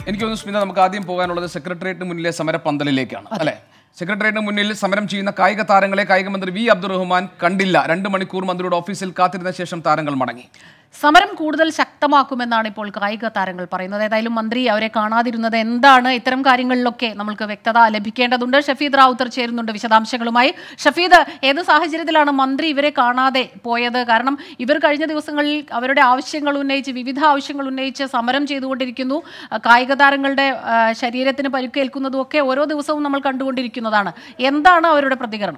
എനിക്ക് തോന്നുന്നു സ്മിത നമുക്ക് ആദ്യം പോകാനുള്ളത് സെക്രട്ടേറിയറ്റിന് മുന്നിലെ സമരപന്തലിലേക്കാണ് അല്ലെ സെക്രട്ടേറിയറ്റിന് മുന്നിൽ സമരം ചെയ്യുന്ന കായിക താരങ്ങളെ കായിക മന്ത്രി വി അബ്ദുറഹ്മാൻ കണ്ടില്ല രണ്ട് മണിക്കൂർ മന്ത്രിയുടെ ഓഫീസിൽ കാത്തിരുന്ന ശേഷം താരങ്ങൾ മടങ്ങി സമരം കൂടുതൽ ശക്തമാക്കുമെന്നാണ് ഇപ്പോൾ കായിക താരങ്ങൾ പറയുന്നത് ഏതായാലും മന്ത്രി അവരെ കാണാതിരുന്നത് എന്താണ് ഇത്തരം കാര്യങ്ങളിലൊക്കെ നമ്മൾക്ക് വ്യക്തത ലഭിക്കേണ്ടതുണ്ട് ഷഫീദ് റാവുത്തർ ചേരുന്നുണ്ട് വിശദാംശങ്ങളുമായി ഷഫീദ് ഏത് സാഹചര്യത്തിലാണ് മന്ത്രി ഇവരെ കാണാതെ പോയത് കാരണം ഇവർ കഴിഞ്ഞ ദിവസങ്ങളിൽ അവരുടെ ആവശ്യങ്ങൾ ഉന്നയിച്ച് വിവിധ ആവശ്യങ്ങൾ ഉന്നയിച്ച് സമരം ചെയ്തുകൊണ്ടിരിക്കുന്നു ആ, കായിക താരങ്ങളുടെ ആ, ശരീരത്തിന് പരിക്കേൽക്കുന്നതും ഒക്കെ ഓരോ ദിവസവും നമ്മൾ കണ്ടുകൊണ്ടിരിക്കുന്നതാണ് എന്താണ് അവരുടെ പ്രതികരണം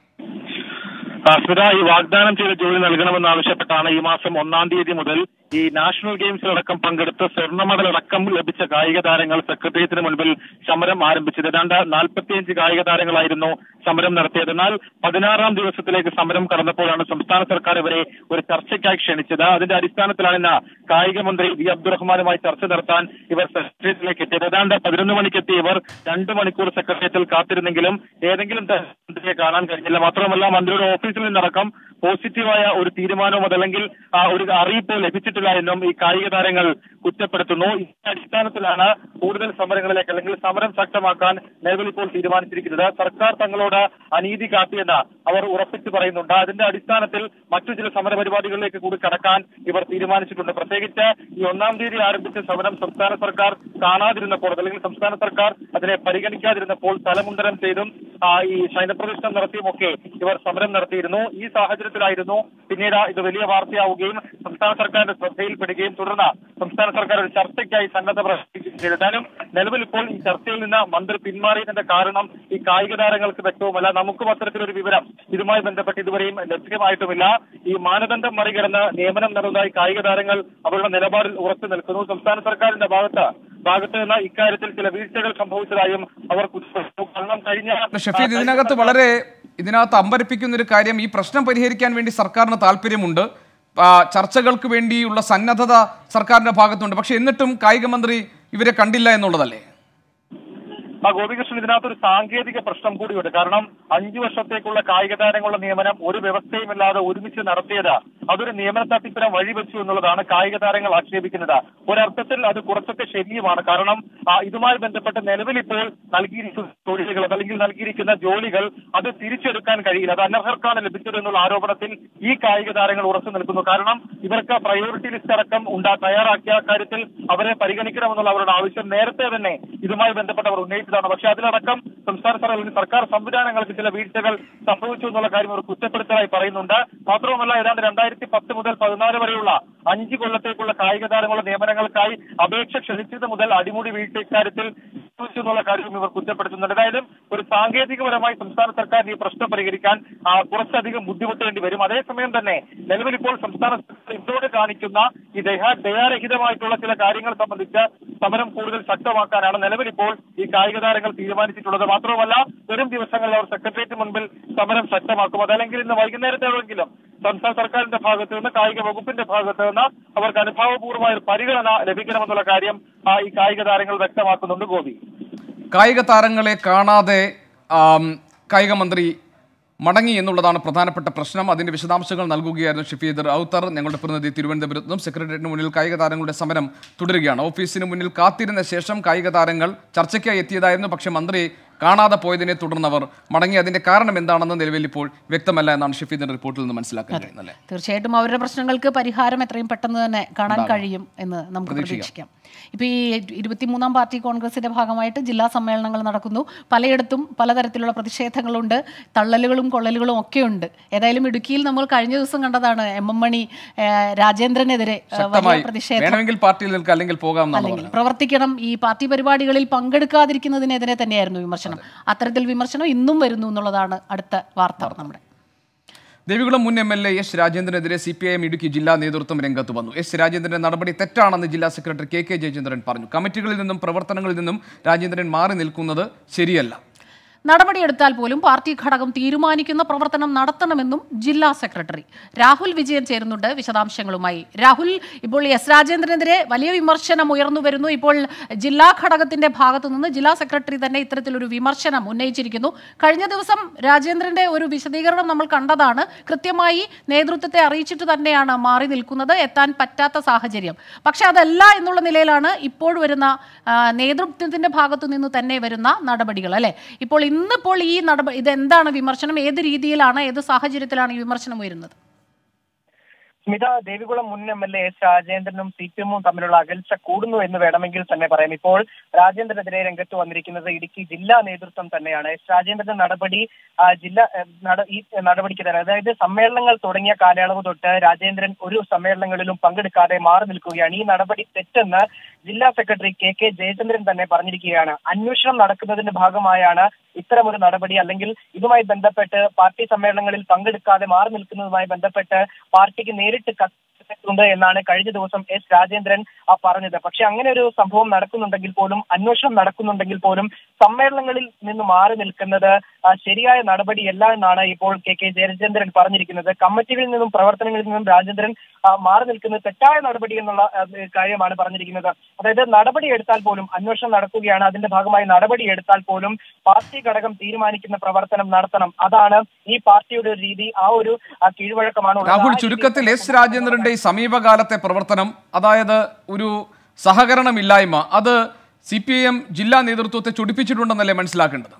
സ്മിത ഈ വാഗ്ദാനം ചെയ്ത ജോലി നൽകണമെന്ന് ആവശ്യപ്പെട്ടാണ് ഈ മാസം ഒന്നാം തീയതി മുതൽ ഈ നാഷണൽ ഗെയിംസിലടക്കം പങ്കെടുത്ത് സ്വർണ്ണ മെഡലടക്കം ലഭിച്ച കായിക താരങ്ങൾ സെക്രട്ടേറിയറ്റിന് മുൻപിൽ സമരം ആരംഭിച്ചത് ഏതാണ്ട് നാൽപ്പത്തിയഞ്ച് കായിക താരങ്ങളായിരുന്നു സമരം നടത്തിയത് എന്നാൽ പതിനാറാം ദിവസത്തിലേക്ക് സമരം കടന്നപ്പോഴാണ് സംസ്ഥാന സർക്കാർ ഇവരെ ഒരു ചർച്ചയ്ക്കായി ക്ഷണിച്ചത് അതിന്റെ അടിസ്ഥാനത്തിലാണ് ഇന്ന് കായിക മന്ത്രി വി അബ്ദുറഹ്മാനുമായി ചർച്ച നടത്താൻ ഇവർ സെക്രട്ടേറിയറ്റിലേക്ക് എത്തിയത് ഏതാണ്ട് പതിനൊന്ന് മണിക്ക് എത്തിയ ഇവർ രണ്ട് മണിക്കൂർ സെക്രട്ടേറിയറ്റിൽ കാത്തിരുന്നെങ്കിലും ഏതെങ്കിലും തരത്തിൽ മന്ത്രിയെ കാണാൻ കഴിഞ്ഞില്ല മാത്രമല്ല മന്ത്രിയുടെ ഓഫീസിൽ നിന്നടക്കം പോസിറ്റീവായ ഒരു തീരുമാനവും അതല്ലെങ്കിൽ ആ, ഒരു അറിയിപ്പോ ലഭിച്ചിട്ടില്ല എന്നും ഈ കായിക താരങ്ങൾ കുറ്റപ്പെടുത്തുന്നു ഇതിന്റെ അടിസ്ഥാനത്തിലാണ് കൂടുതൽ സമരങ്ങളിലേക്ക് അല്ലെങ്കിൽ സമരം ശക്തമാക്കാൻ നിലവിൽ ഇപ്പോൾ തീരുമാനിച്ചിരിക്കുന്നത് സർക്കാർ തങ്ങളോട് അനീതി കാട്ടിയെന്ന് അവർ ഉറപ്പിച്ചു പറയുന്നുണ്ട് അതിന്റെ അടിസ്ഥാനത്തിൽ മറ്റു ചില സമര പരിപാടികളിലേക്ക് കൂടി കടക്കാൻ ഇവർ തീരുമാനിച്ചിട്ടുണ്ട് പ്രത്യേകിച്ച് ഈ ഒന്നാം തീയതി ആരംഭിച്ച സമരം സംസ്ഥാന സർക്കാർ കാണാതിരുന്നപ്പോൾ അല്ലെങ്കിൽ സംസ്ഥാന സർക്കാർ അതിനെ പരിഗണിക്കാതിരുന്നപ്പോൾ തലമുണ്ടനം ചെയ്തും ആ, ഈ ശൈനപ്രദർശനം നടത്തിയുമൊക്കെ ഇവർ സമരം നടത്തിയിരുന്നു ഈ സാഹചര്യത്തിലായിരുന്നു പിന്നീട് ഇത് വലിയ വാർത്തയാവുകയും സംസ്ഥാന സർക്കാരിന്റെ ശ്രദ്ധയിൽപ്പെടുകയും തുടർന്ന് സംസ്ഥാന സർക്കാർ ഒരു ചർച്ചയ്ക്കായി സന്നദ്ധ പ്രകടിപ്പിക്കുകയും ചെയ്തു എന്തായാലും നിലവിൽ ഇപ്പോൾ ഈ ചർച്ചയിൽ നിന്ന് മന്ത്രി പിന്മാറിയതിന്റെ കാരണം ഈ കായിക താരങ്ങൾക്ക് വ്യക്തവുമല്ല നമുക്കും അത്തരത്തിലൊരു വിവരം ഇതുമായി ബന്ധപ്പെട്ട് ഇതുവരെയും ലഭ്യമായിട്ടുമില്ല ഈ മാനദണ്ഡം മറികടന്ന് നിയമനം നടന്നതായി കായിക താരങ്ങൾ അവരുടെ നിലപാടിൽ ഉറച്ചു നിൽക്കുന്നു സംസ്ഥാന സർക്കാരിന്റെ ഭാഗത്ത് ഭാഗത്ത് നിന്ന് ഇക്കാര്യത്തിൽ ചില വീഴ്ചകൾ സംഭവിച്ചതായും അവർ കുറ്റപ്പെടുത്തുന്നു കാരണം കഴിഞ്ഞ ഷഫീദ് ഇതിനകത്ത് വളരെ ഇതിനകത്ത് അമ്പരപ്പിക്കുന്ന ഒരു കാര്യം ഈ പ്രശ്നം പരിഹരിക്കാൻ വേണ്ടി സർക്കാരിന് താല്പര്യമുണ്ട് ആ, ചർച്ചകൾക്ക് വേണ്ടിയുള്ള സന്നദ്ധത സർക്കാരിന്റെ ഭാഗത്തുണ്ട് പക്ഷെ എന്നിട്ടും കായിക മന്ത്രി ഇവരെ കണ്ടില്ല എന്നുള്ളതല്ലേ ആ ഗോപികൃഷ്ണൻ ഇതിനകത്തൊരു സാങ്കേതിക പ്രശ്നം കൂടിയുണ്ട് കാരണം അഞ്ചു വർഷത്തേക്കുള്ള കായിക താരങ്ങളുടെ നിയമനം ഒരു വ്യവസ്ഥയുമില്ലാതെ ഒരുമിച്ച് നടത്തിയത് അതൊരു നിയമന തട്ടിപ്പിനെ വഴിവെച്ചു എന്നുള്ളതാണ് കായിക താരങ്ങൾ ആക്ഷേപിക്കുന്നത് ഒരർത്ഥത്തിൽ അത് കുറച്ചൊക്കെ ശരിയുമാണ് കാരണം ആ, ഇതുമായി ബന്ധപ്പെട്ട് നിലവിൽ ഇപ്പോൾ നൽകിയിരിക്കുന്ന തൊഴിലുകൾ അല്ലെങ്കിൽ നൽകിയിരിക്കുന്ന ജോലികൾ അത് തിരിച്ചെടുക്കാൻ കഴിയില്ല അത് അനർഹർക്കാണ് ലഭിച്ചത് എന്നുള്ള ആരോപണത്തിൽ ഈ കായിക താരങ്ങൾ ഉറച്ചു നിൽക്കുന്നു കാരണം ഇവർക്ക് പ്രയോറിറ്റി ലിസ്റ്റ് അടക്കം ഉണ്ടാ തയ്യാറാക്കിയ കാര്യത്തിൽ അവരെ പരിഗണിക്കണമെന്നുള്ള അവരുടെ ആവശ്യം നേരത്തെ തന്നെ ഇതുമായി ബന്ധപ്പെട്ട് അവർ ഉന്നയിച്ചതാണ് പക്ഷേ അതിലടക്കം സംസ്ഥാന സർക്കാർ അല്ലെങ്കിൽ സർക്കാർ സംവിധാനങ്ങൾക്ക് ചില വീഴ്ചകൾ സംഭവിച്ചു എന്നുള്ള കാര്യം അവർ കുറ്റപ്പെടുത്തലായി പറയുന്നുണ്ട് മാത്രവുമല്ല ഏതാണ്ട് രണ്ടായിരത്തി പത്ത് മുതൽ പതിനാല് വരെയുള്ള അഞ്ച് കൊല്ലത്തേക്കുള്ള കായിക താരങ്ങളുടെ നിയമനങ്ങൾക്കായി അപേക്ഷ ക്ഷണിച്ചത് മുതൽ അടിമുടി വീഴ്ച ഇക്കാര്യത്തിൽ സംഭവിച്ചു എന്നുള്ള കാര്യവും ഇവർ കുറ്റപ്പെടുത്തുന്നുണ്ട് ഏതായാലും ഒരു സാങ്കേതികപരമായി സംസ്ഥാന സർക്കാർ ഈ പ്രശ്നം പരിഹരിക്കാൻ ആ, കുറച്ചധികം ബുദ്ധിമുട്ടേണ്ടി വരും അതേസമയം തന്നെ നിലവിൽ ഇപ്പോൾ സംസ്ഥാന സർക്കാർ ഇതോടെ കാണിക്കുന്ന ഈ ദയാ ദയാരഹിതമായിട്ടുള്ള ചില കാര്യങ്ങൾ സംബന്ധിച്ച് സമരം കൂടുതൽ ശക്തമാക്കാനാണ് നിലവിൽ ഇപ്പോൾ ഈ കായിക താരങ്ങൾ തീരുമാനിച്ചിട്ടുള്ളത് മാത്രമല്ല വരും ദിവസങ്ങളിൽ അവർ സെക്രട്ടേറിയറ്റ് മുൻപിൽ സമരം ശക്തമാക്കും അതല്ലെങ്കിൽ ഇന്ന് വൈകുന്നേരത്തോടെങ്കിലും സംസ്ഥാന സർക്കാരിന്റെ ഭാഗത്ത് നിന്ന് കായിക വകുപ്പിന്റെ ഭാഗത്ത് നിന്ന് അവർക്ക് അനുഭാവപൂർവമായ ഒരു പരിഗണന ലഭിക്കണമെന്നുള്ള കാര്യം ആ, ഈ കായിക താരങ്ങൾ വ്യക്തമാക്കുന്നുണ്ട് ഗോപി കായിക താരങ്ങളെ കാണാതെ ആം, കായിക മന്ത്രി മടങ്ങി എന്നുള്ളതാണ് പ്രധാനപ്പെട്ട പ്രശ്നം അതിന്റെ വിശദാംശങ്ങൾ നൽകുകയായിരുന്നു ഷഫീദ് റൌത്തർ ഞങ്ങളുടെ പ്രതിനിധി തിരുവനന്തപുരത്ത് നിന്നും സെക്രട്ടേറിയറ്റിന് മുന്നിൽ കായിക താരങ്ങളുടെ സമരം തുടരുകയാണ് ഓഫീസിന് മുന്നിൽ കാത്തിരുന്ന ശേഷം കായിക താരങ്ങൾ ചർച്ചയ്ക്കായി എത്തിയതായിരുന്നു പക്ഷേ മന്ത്രി കാണാതെ പോയതിനെ തുടർന്നവർ മടങ്ങി അതിന്റെ കാരണം എന്താണെന്ന് നിലവിൽ ഇപ്പോൾ വ്യക്തമല്ല എന്നാണ് ഷഫീദിന്റെ റിപ്പോർട്ടിൽ നിന്ന് മനസ്സിലാക്കാൻ കഴിയുന്നത് അല്ലേ തീർച്ചയായിട്ടും അവരുടെ പ്രശ്നങ്ങൾക്ക് പരിഹാരം എത്രയും പെട്ടെന്ന് തന്നെ കാണാൻ കഴിയും എന്ന് നമുക്ക് പ്രതീക്ഷിക്കാം ഇപ്പൊ ഈ ഇരുപത്തിമൂന്നാം പാർട്ടി കോൺഗ്രസിന്റെ ഭാഗമായിട്ട് ജില്ലാ സമ്മേളനങ്ങൾ നടക്കുന്നു പലയിടത്തും പലതരത്തിലുള്ള പ്രതിഷേധങ്ങളുണ്ട് തള്ളലുകളും കൊള്ളലുകളും ഒക്കെ ഉണ്ട് ഏതായാലും ഇടുക്കിയിൽ നമ്മൾ കഴിഞ്ഞ ദിവസം കണ്ടതാണ് എം എം മണി ഏ, രാജേന്ദ്രനെതിരെ ഏ, വലിയ ശക്തമായി പ്രതിഷേധം വേണമെങ്കിൽ പാർട്ടിയിൽ നിൽക്കുക അല്ലെങ്കിൽ പോകാം എന്നാണ് അല്ലെങ്കിൽ പറഞ്ഞത് പ്രവർത്തിക്കണം ഈ പാർട്ടി പരിപാടികളിൽ പങ്കെടുക്കാതിരിക്കുന്നതിനെതിരെ തന്നെയായിരുന്നു വിമർശനം അത്തരത്തിൽ വിമർശനം ഇന്നും വരുന്നു എന്നുള്ളതാണ് അടുത്ത വാർത്ത നമ്മുടെ ദേവികുളം മുൻ എം എൽ എ എസ് രാജേന്ദ്രനെതിരെ C P I M Idukki ജില്ലാ നേതൃത്വം രംഗത്ത് വന്നു എസ് രാജേന്ദ്രന്റെ നടപടി തെറ്റാണെന്ന് ജില്ലാ സെക്രട്ടറി കെ കെ ജയചന്ദ്രൻ പറഞ്ഞു കമ്മിറ്റികളിൽ നിന്നും പ്രവർത്തനങ്ങളിൽ നിന്നും രാജേന്ദ്രൻ മാറി നിൽക്കുന്നത് ശരിയല്ല നടപടിയെടുത്താൽ പോലും പാർട്ടി ഘടകം തീരുമാനിക്കുന്ന പ്രവർത്തനം നടത്തണമെന്നും ജില്ലാ സെക്രട്ടറി രാഹുൽ വിജയൻ ചേരുന്നുണ്ട് വിശദാംശങ്ങളുമായി രാഹുൽ ഇപ്പോൾ എസ് രാജേന്ദ്രനെതിരെ വലിയ വിമർശനം ഉയർന്നു വരുന്നു ഇപ്പോൾ ജില്ലാ ഘടകത്തിന്റെ ഭാഗത്തു നിന്ന് ജില്ലാ സെക്രട്ടറി തന്നെ ഇത്തരത്തിലൊരു വിമർശനം ഉന്നയിച്ചിരിക്കുന്നു കഴിഞ്ഞ ദിവസം രാജേന്ദ്രന്റെ ഒരു വിശദീകരണം നമ്മൾ കണ്ടതാണ് കൃത്യമായി നേതൃത്വത്തെ അറിയിച്ചിട്ട് തന്നെയാണ് മാറി നിൽക്കുന്നത് എത്താൻ പറ്റാത്ത സാഹചര്യം പക്ഷെ അതല്ല എന്നുള്ള നിലയിലാണ് ഇപ്പോൾ വരുന്ന ആ, നേതൃത്വത്തിന്റെ ഭാഗത്തു നിന്ന് തന്നെ വരുന്ന നടപടികൾ അല്ലെ ഇപ്പോൾ ഇന്നിപ്പോൾ ഈ നടപടി ഇതെന്താണ് വിമർശനം ഏത് രീതിയിലാണ് ഏത് സാഹചര്യത്തിലാണ് ഈ വിമർശനം ഉയരുന്നത് സ്മിത ദേവികുളം മുൻ എം എൽ എ എസ് രാജേന്ദ്രനും സി പി എമ്മും തമ്മിലുള്ള അകൽച്ച കൂടുന്നു എന്ന് വേണമെങ്കിൽ തന്നെ പറയാം ഇപ്പോൾ രാജേന്ദ്രനെതിരെ രംഗത്ത് വന്നിരിക്കുന്നത് ഇടുക്കി ജില്ലാ നേതൃത്വം തന്നെയാണ് എസ് രാജേന്ദ്രന്റെ നടപടി ആ, ജില്ലാ ഏ, നട- ഈ നടപടിക്ക് തന്നെ അതായത് സമ്മേളനങ്ങൾ തുടങ്ങിയ കാലയളവ് തൊട്ട് രാജേന്ദ്രൻ ഒരു സമ്മേളനങ്ങളിലും പങ്കെടുക്കാതെ മാറി നിൽക്കുകയാണ് ഈ നടപടി തെറ്റെന്ന് ജില്ലാ സെക്രട്ടറി കെ കെ ജയചന്ദ്രൻ തന്നെ പറഞ്ഞിരിക്കുകയാണ് അന്വേഷണം നടക്കുന്നതിന്റെ ഭാഗമായാണ് ഇത്തരമൊരു നടപടി അല്ലെങ്കിൽ ഇതുമായി ബന്ധപ്പെട്ട് പാർട്ടി സമ്മേളനങ്ങളിൽ പങ്കെടുക്കാതെ മാറി നിൽക്കുന്നതുമായി ബന്ധപ്പെട്ട് പാർട്ടിക്ക് നേരിട്ട് കത്തുണ്ട് എന്നാണ് കഴിഞ്ഞ ദിവസം എസ് രാജേന്ദ്രൻ ആ പറഞ്ഞത് പക്ഷെ അങ്ങനെ ഒരു സംഭവം നടക്കുന്നുണ്ടെങ്കിൽ പോലും അന്വേഷണം നടക്കുന്നുണ്ടെങ്കിൽ പോലും സമ്മേളനങ്ങളിൽ നിന്ന് മാറി നിൽക്കുന്നത് ആ, ശരിയായ നടപടിയല്ല എന്നാണ് ഇപ്പോൾ കെ കെ ജയചന്ദ്രൻ പറഞ്ഞിരിക്കുന്നത് കമ്മിറ്റികളിൽ നിന്നും പ്രവർത്തനങ്ങളിൽ നിന്നും രാജേന്ദ്രൻ ആ, മാറി നിൽക്കുന്നത് തെറ്റായ നടപടി എന്നുള്ള ആ, കാര്യമാണ് പറഞ്ഞിരിക്കുന്നത് അതായത് നടപടി എടുത്താൽ പോലും അന്വേഷണം നടക്കുകയാണ് അതിന്റെ ഭാഗമായി നടപടി എടുത്താൽ പോലും പാർട്ടി ഘടകം തീരുമാനിക്കുന്ന പ്രവർത്തനം നടത്തണം അതാണ് ഈ പാർട്ടിയുടെ ഒരു രീതി ആ ഒരു ആ, കീഴ്വഴക്കമാണ് ഉള്ളത്. രാഹുൽ ആ രീതിയിൽ ചുരുക്കത്തിൽ എസ് രാജേന്ദ്രന്റെ ഈ സമീപകാലത്തെ പ്രവർത്തനം അതായത് ഒരു സഹകരണമില്ലായ്മ അത് സി പി ഐ എം ജില്ലാ നേതൃത്വത്തെ ചൊടിപ്പിച്ചിട്ടുണ്ടെന്നല്ലേ മനസ്സിലാക്കേണ്ടത്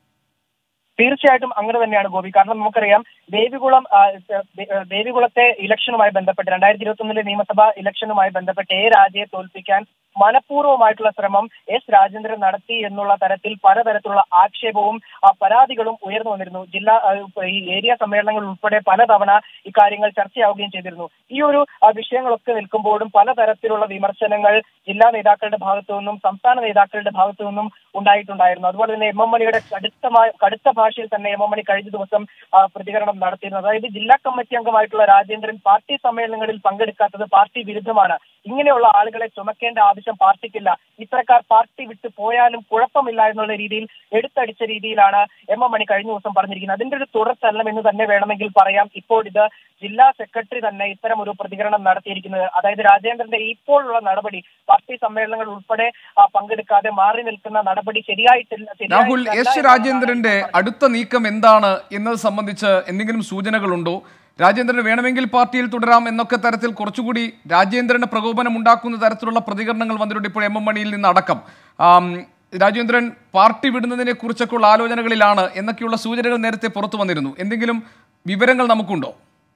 തീർച്ചയായിട്ടും അങ്ങനെ തന്നെയാണ് ഗോപി കാരണം നമുക്കറിയാം ദേവികുളം ആ, ദേ- ദേവികുളത്തെ ഇലക്ഷനുമായി ബന്ധപ്പെട്ട് രണ്ടായിരത്തി ഇരുപത്തി ഒന്നിലെ നിയമസഭാ ഇലക്ഷനുമായി ബന്ധപ്പെട്ട് എ രാജയെ തോൽപ്പിക്കാൻ മനഃപൂർവ്വമായിട്ടുള്ള ശ്രമം എസ് രാജേന്ദ്രൻ നടത്തി എന്നുള്ള തരത്തിൽ പലതരത്തിലുള്ള ആക്ഷേപവും ആ, പരാതികളും ഉയർന്നു വന്നിരുന്നു ജില്ലാ ആ, ഈ ഏരിയ സമ്മേളനങ്ങൾ ഉൾപ്പെടെ പലതവണ ഇക്കാര്യങ്ങൾ ചർച്ചയാവുകയും ചെയ്തിരുന്നു ഈ ഒരു ആ, വിഷയങ്ങളൊക്കെ നിൽക്കുമ്പോഴും പലതരത്തിലുള്ള വിമർശനങ്ങൾ ജില്ലാ നേതാക്കളുടെ ഭാഗത്തു നിന്നും സംസ്ഥാന നേതാക്കളുടെ ഭാഗത്തു നിന്നും ഉണ്ടായിട്ടുണ്ടായിരുന്നു അതുപോലെ തന്നെ എം എം മണിയുടെ കടുത്തമായ കടുത്ത ഭാഷയിൽ തന്നെ എം എം മണി കഴിഞ്ഞ ദിവസം ആ, പ്രതികരണം നടത്തിയിരുന്നു അതായത് ജില്ലാ കമ്മിറ്റി അംഗമായിട്ടുള്ള രാജേന്ദ്രൻ പാർട്ടി സമ്മേളനങ്ങളിൽ പങ്കെടുക്കാത്തത് പാർട്ടി വിരുദ്ധമാണ് ഇങ്ങനെയുള്ള ആളുകളെ ചുമക്കേണ്ട ആവശ്യം പാർട്ടിക്കില്ല ഇത്തരക്കാർ പാർട്ടി വിട്ട് പോയാലും കുഴപ്പമില്ല എന്നുള്ള രീതിയിൽ എടുത്തടിച്ച രീതിയിലാണ് എം എം മണി കഴിഞ്ഞ ദിവസം പറഞ്ഞിരിക്കുന്നത് അതിന്റെ ഒരു തുടർച്ചലനം എന്ന് തന്നെ വേണമെങ്കിൽ പറയാം ഇപ്പോൾ ഇത് ജില്ലാ സെക്രട്ടറി തന്നെ ഇത്തരം ഒരു പ്രതികരണം നടത്തിയിരിക്കുന്നത് അതായത് രാജേന്ദ്രന്റെ ഇപ്പോഴുള്ള നടപടി പാർട്ടി സമ്മേളനങ്ങൾ ഉൾപ്പെടെ ആ, പങ്കെടുക്കാതെ മാറി നിൽക്കുന്ന നടപടി ശരിയായിട്ടില്ല രാഹുൽ ശരിയായിട്ടല്ല എസ് എന്നാണ് രാജേന്ദ്രന്റെ അടുത്ത നീക്കം എന്താണ് എന്നത് സംബന്ധിച്ച് എന്തെങ്കിലും സൂചനകളുണ്ടോ രാജേന്ദ്രൻ വേണമെങ്കിൽ പാർട്ടിയിൽ തുടരാം എന്നൊക്കെ തരത്തിൽ കുറച്ചുകൂടി രാജേന്ദ്രന് പ്രകോപനം ഉണ്ടാക്കുന്ന തരത്തിലുള്ള പ്രതികരണങ്ങൾ വന്നിട്ടുണ്ട് ഇപ്പോൾ എം എം മണിയിൽ നിന്ന് അടക്കം ആം, രാജേന്ദ്രൻ പാർട്ടി വിടുന്നതിനെ കുറിച്ചൊക്കെയുള്ള ആലോചനകളിലാണ് എന്നൊക്കെയുള്ള സൂചനകൾ നേരത്തെ പുറത്തു വന്നിരുന്നു എന്തെങ്കിലും വിവരങ്ങൾ നമുക്കുണ്ടോ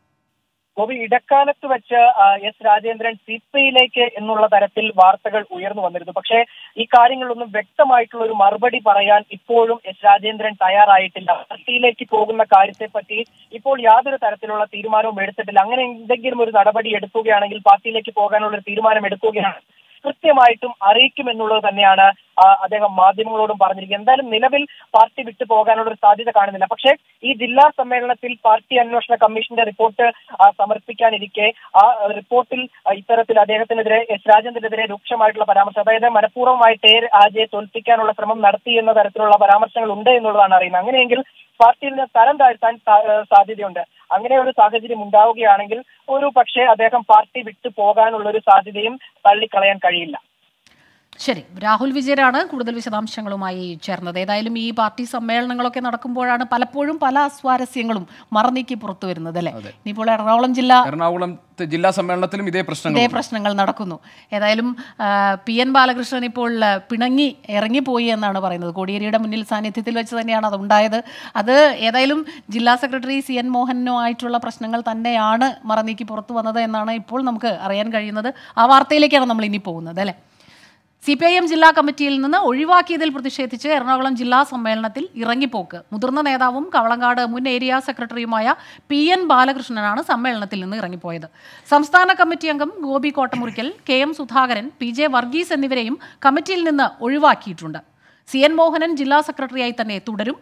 ഗോപി ഇടക്കാലത്ത് വെച്ച് ആ, എസ് രാജേന്ദ്രൻ സി പി ഐയിലേക്ക് എന്നുള്ള തരത്തിൽ വാർത്തകൾ ഉയർന്നു വന്നിരുന്നു പക്ഷേ ഈ കാര്യങ്ങളിലൊന്നും വ്യക്തമായിട്ടുള്ള ഒരു മറുപടി പറയാൻ ഇപ്പോഴും എസ് രാജേന്ദ്രൻ തയ്യാറായിട്ടില്ല പാർട്ടിയിലേക്ക് പോകുന്ന കാര്യത്തെപ്പറ്റി ഇപ്പോൾ യാതൊരു തരത്തിലുള്ള തീരുമാനവും എടുത്തിട്ടില്ല അങ്ങനെ എന്തെങ്കിലും ഒരു നടപടി എടുക്കുകയാണെങ്കിൽ പാർട്ടിയിലേക്ക് പോകാനുള്ള ഒരു തീരുമാനം എടുക്കുകയാണ് കൃത്യമായിട്ടും അറിയിക്കുമെന്നുള്ളത് തന്നെയാണ് ആ, അദ്ദേഹം മാധ്യമങ്ങളോടും പറഞ്ഞിരിക്കുന്നത് എന്തായാലും നിലവിൽ പാർട്ടി വിട്ടു പോകാനുള്ള ഒരു സാധ്യത കാണുന്നില്ല പക്ഷേ ഈ ജില്ലാ സമ്മേളനത്തിൽ പാർട്ടി അന്വേഷണ കമ്മീഷന്റെ റിപ്പോർട്ട് ആ, സമർപ്പിക്കാനിരിക്കെ ആ റിപ്പോർട്ടിൽ ആ, ഇത്തരത്തിൽ അദ്ദേഹത്തിനെതിരെ എസ് രാജേന്ദ്രനെതിരെ രൂക്ഷമായിട്ടുള്ള പരാമർശം അതായത് മനഃപൂർവ്വമായിട്ട് എ രാജയെ തോൽപ്പിക്കാനുള്ള ശ്രമം നടത്തി എന്ന തരത്തിലുള്ള പരാമർശങ്ങൾ ഉണ്ട് എന്നുള്ളതാണ് അറിയുന്നത് അങ്ങനെയെങ്കിൽ പാർട്ടിയിൽ നിന്ന് തരം താഴ്ത്താൻ സാ- ഏഹ് സാധ്യതയുണ്ട് അങ്ങനെ ഒരു സാഹചര്യം ഉണ്ടാവുകയാണെങ്കിൽ ഒരു പക്ഷേ അദ്ദേഹം പാർട്ടി വിട്ടു പോകാനുള്ള ഒരു സാധ്യതയും തള്ളിക്കളയാൻ കഴിയില്ല ശരി രാഹുൽ വിജയനാണ് കൂടുതൽ വിശദാംശങ്ങളുമായി ചേർന്നത് ഏതായാലും ഈ പാർട്ടി സമ്മേളനങ്ങളൊക്കെ നടക്കുമ്പോഴാണ് പലപ്പോഴും പല അസ്വാരസ്യങ്ങളും മറനീക്കി പുറത്തു വരുന്നത് അല്ലേ ഇനിയിപ്പോൾ എറണാകുളം ജില്ല എറണാകുളം ജില്ലാ സമ്മേളനത്തിലും ഇതേ പ്രശ്നങ്ങൾ ഇതേ പ്രശ്നങ്ങൾ നടക്കുന്നു ഏതായാലും ആ, പി എൻ ബാലകൃഷ്ണൻ ഇപ്പോൾ ആ, പിണങ്ങി ഇറങ്ങിപ്പോയി എന്നാണ് പറയുന്നത് കോടിയേരിയുടെ മുന്നിൽ സാന്നിധ്യത്തിൽ വെച്ച് തന്നെയാണ് അത് ഉണ്ടായത് അത് ഏതായാലും ജില്ലാ സെക്രട്ടറി സി എൻ മോഹനുമായിട്ടുള്ള പ്രശ്നങ്ങൾ തന്നെയാണ് മറനീക്കി പുറത്തു വന്നത് എന്നാണ് ഇപ്പോൾ നമുക്ക് അറിയാൻ കഴിയുന്നത് ആ വാർത്തയിലേക്കാണ് നമ്മൾ ഇനി പോകുന്നത് അല്ലേ സി പി ഐ എം ജില്ലാ കമ്മിറ്റിയിൽ നിന്ന് ഒഴിവാക്കിയതിൽ പ്രതിഷേധിച്ച് എറണാകുളം ജില്ലാ സമ്മേളനത്തിൽ ഇറങ്ങിപ്പോക്ക് മുതിർന്ന നേതാവും കവളങ്ങാട് മുൻ ഏരിയ സെക്രട്ടറിയുമായ പി എൻ ബാലകൃഷ്ണനാണ് സമ്മേളനത്തിൽ നിന്ന് ഇറങ്ങിപ്പോയത് സംസ്ഥാന കമ്മിറ്റി അംഗം Gopi Kottamurickal K M Sudhakaran P J Varghese എന്നിവരെയും കമ്മിറ്റിയിൽ നിന്ന് ഒഴിവാക്കിയിട്ടുണ്ട് സി എൻ മോഹനൻ ജില്ലാ സെക്രട്ടറിയായി തന്നെ തുടരും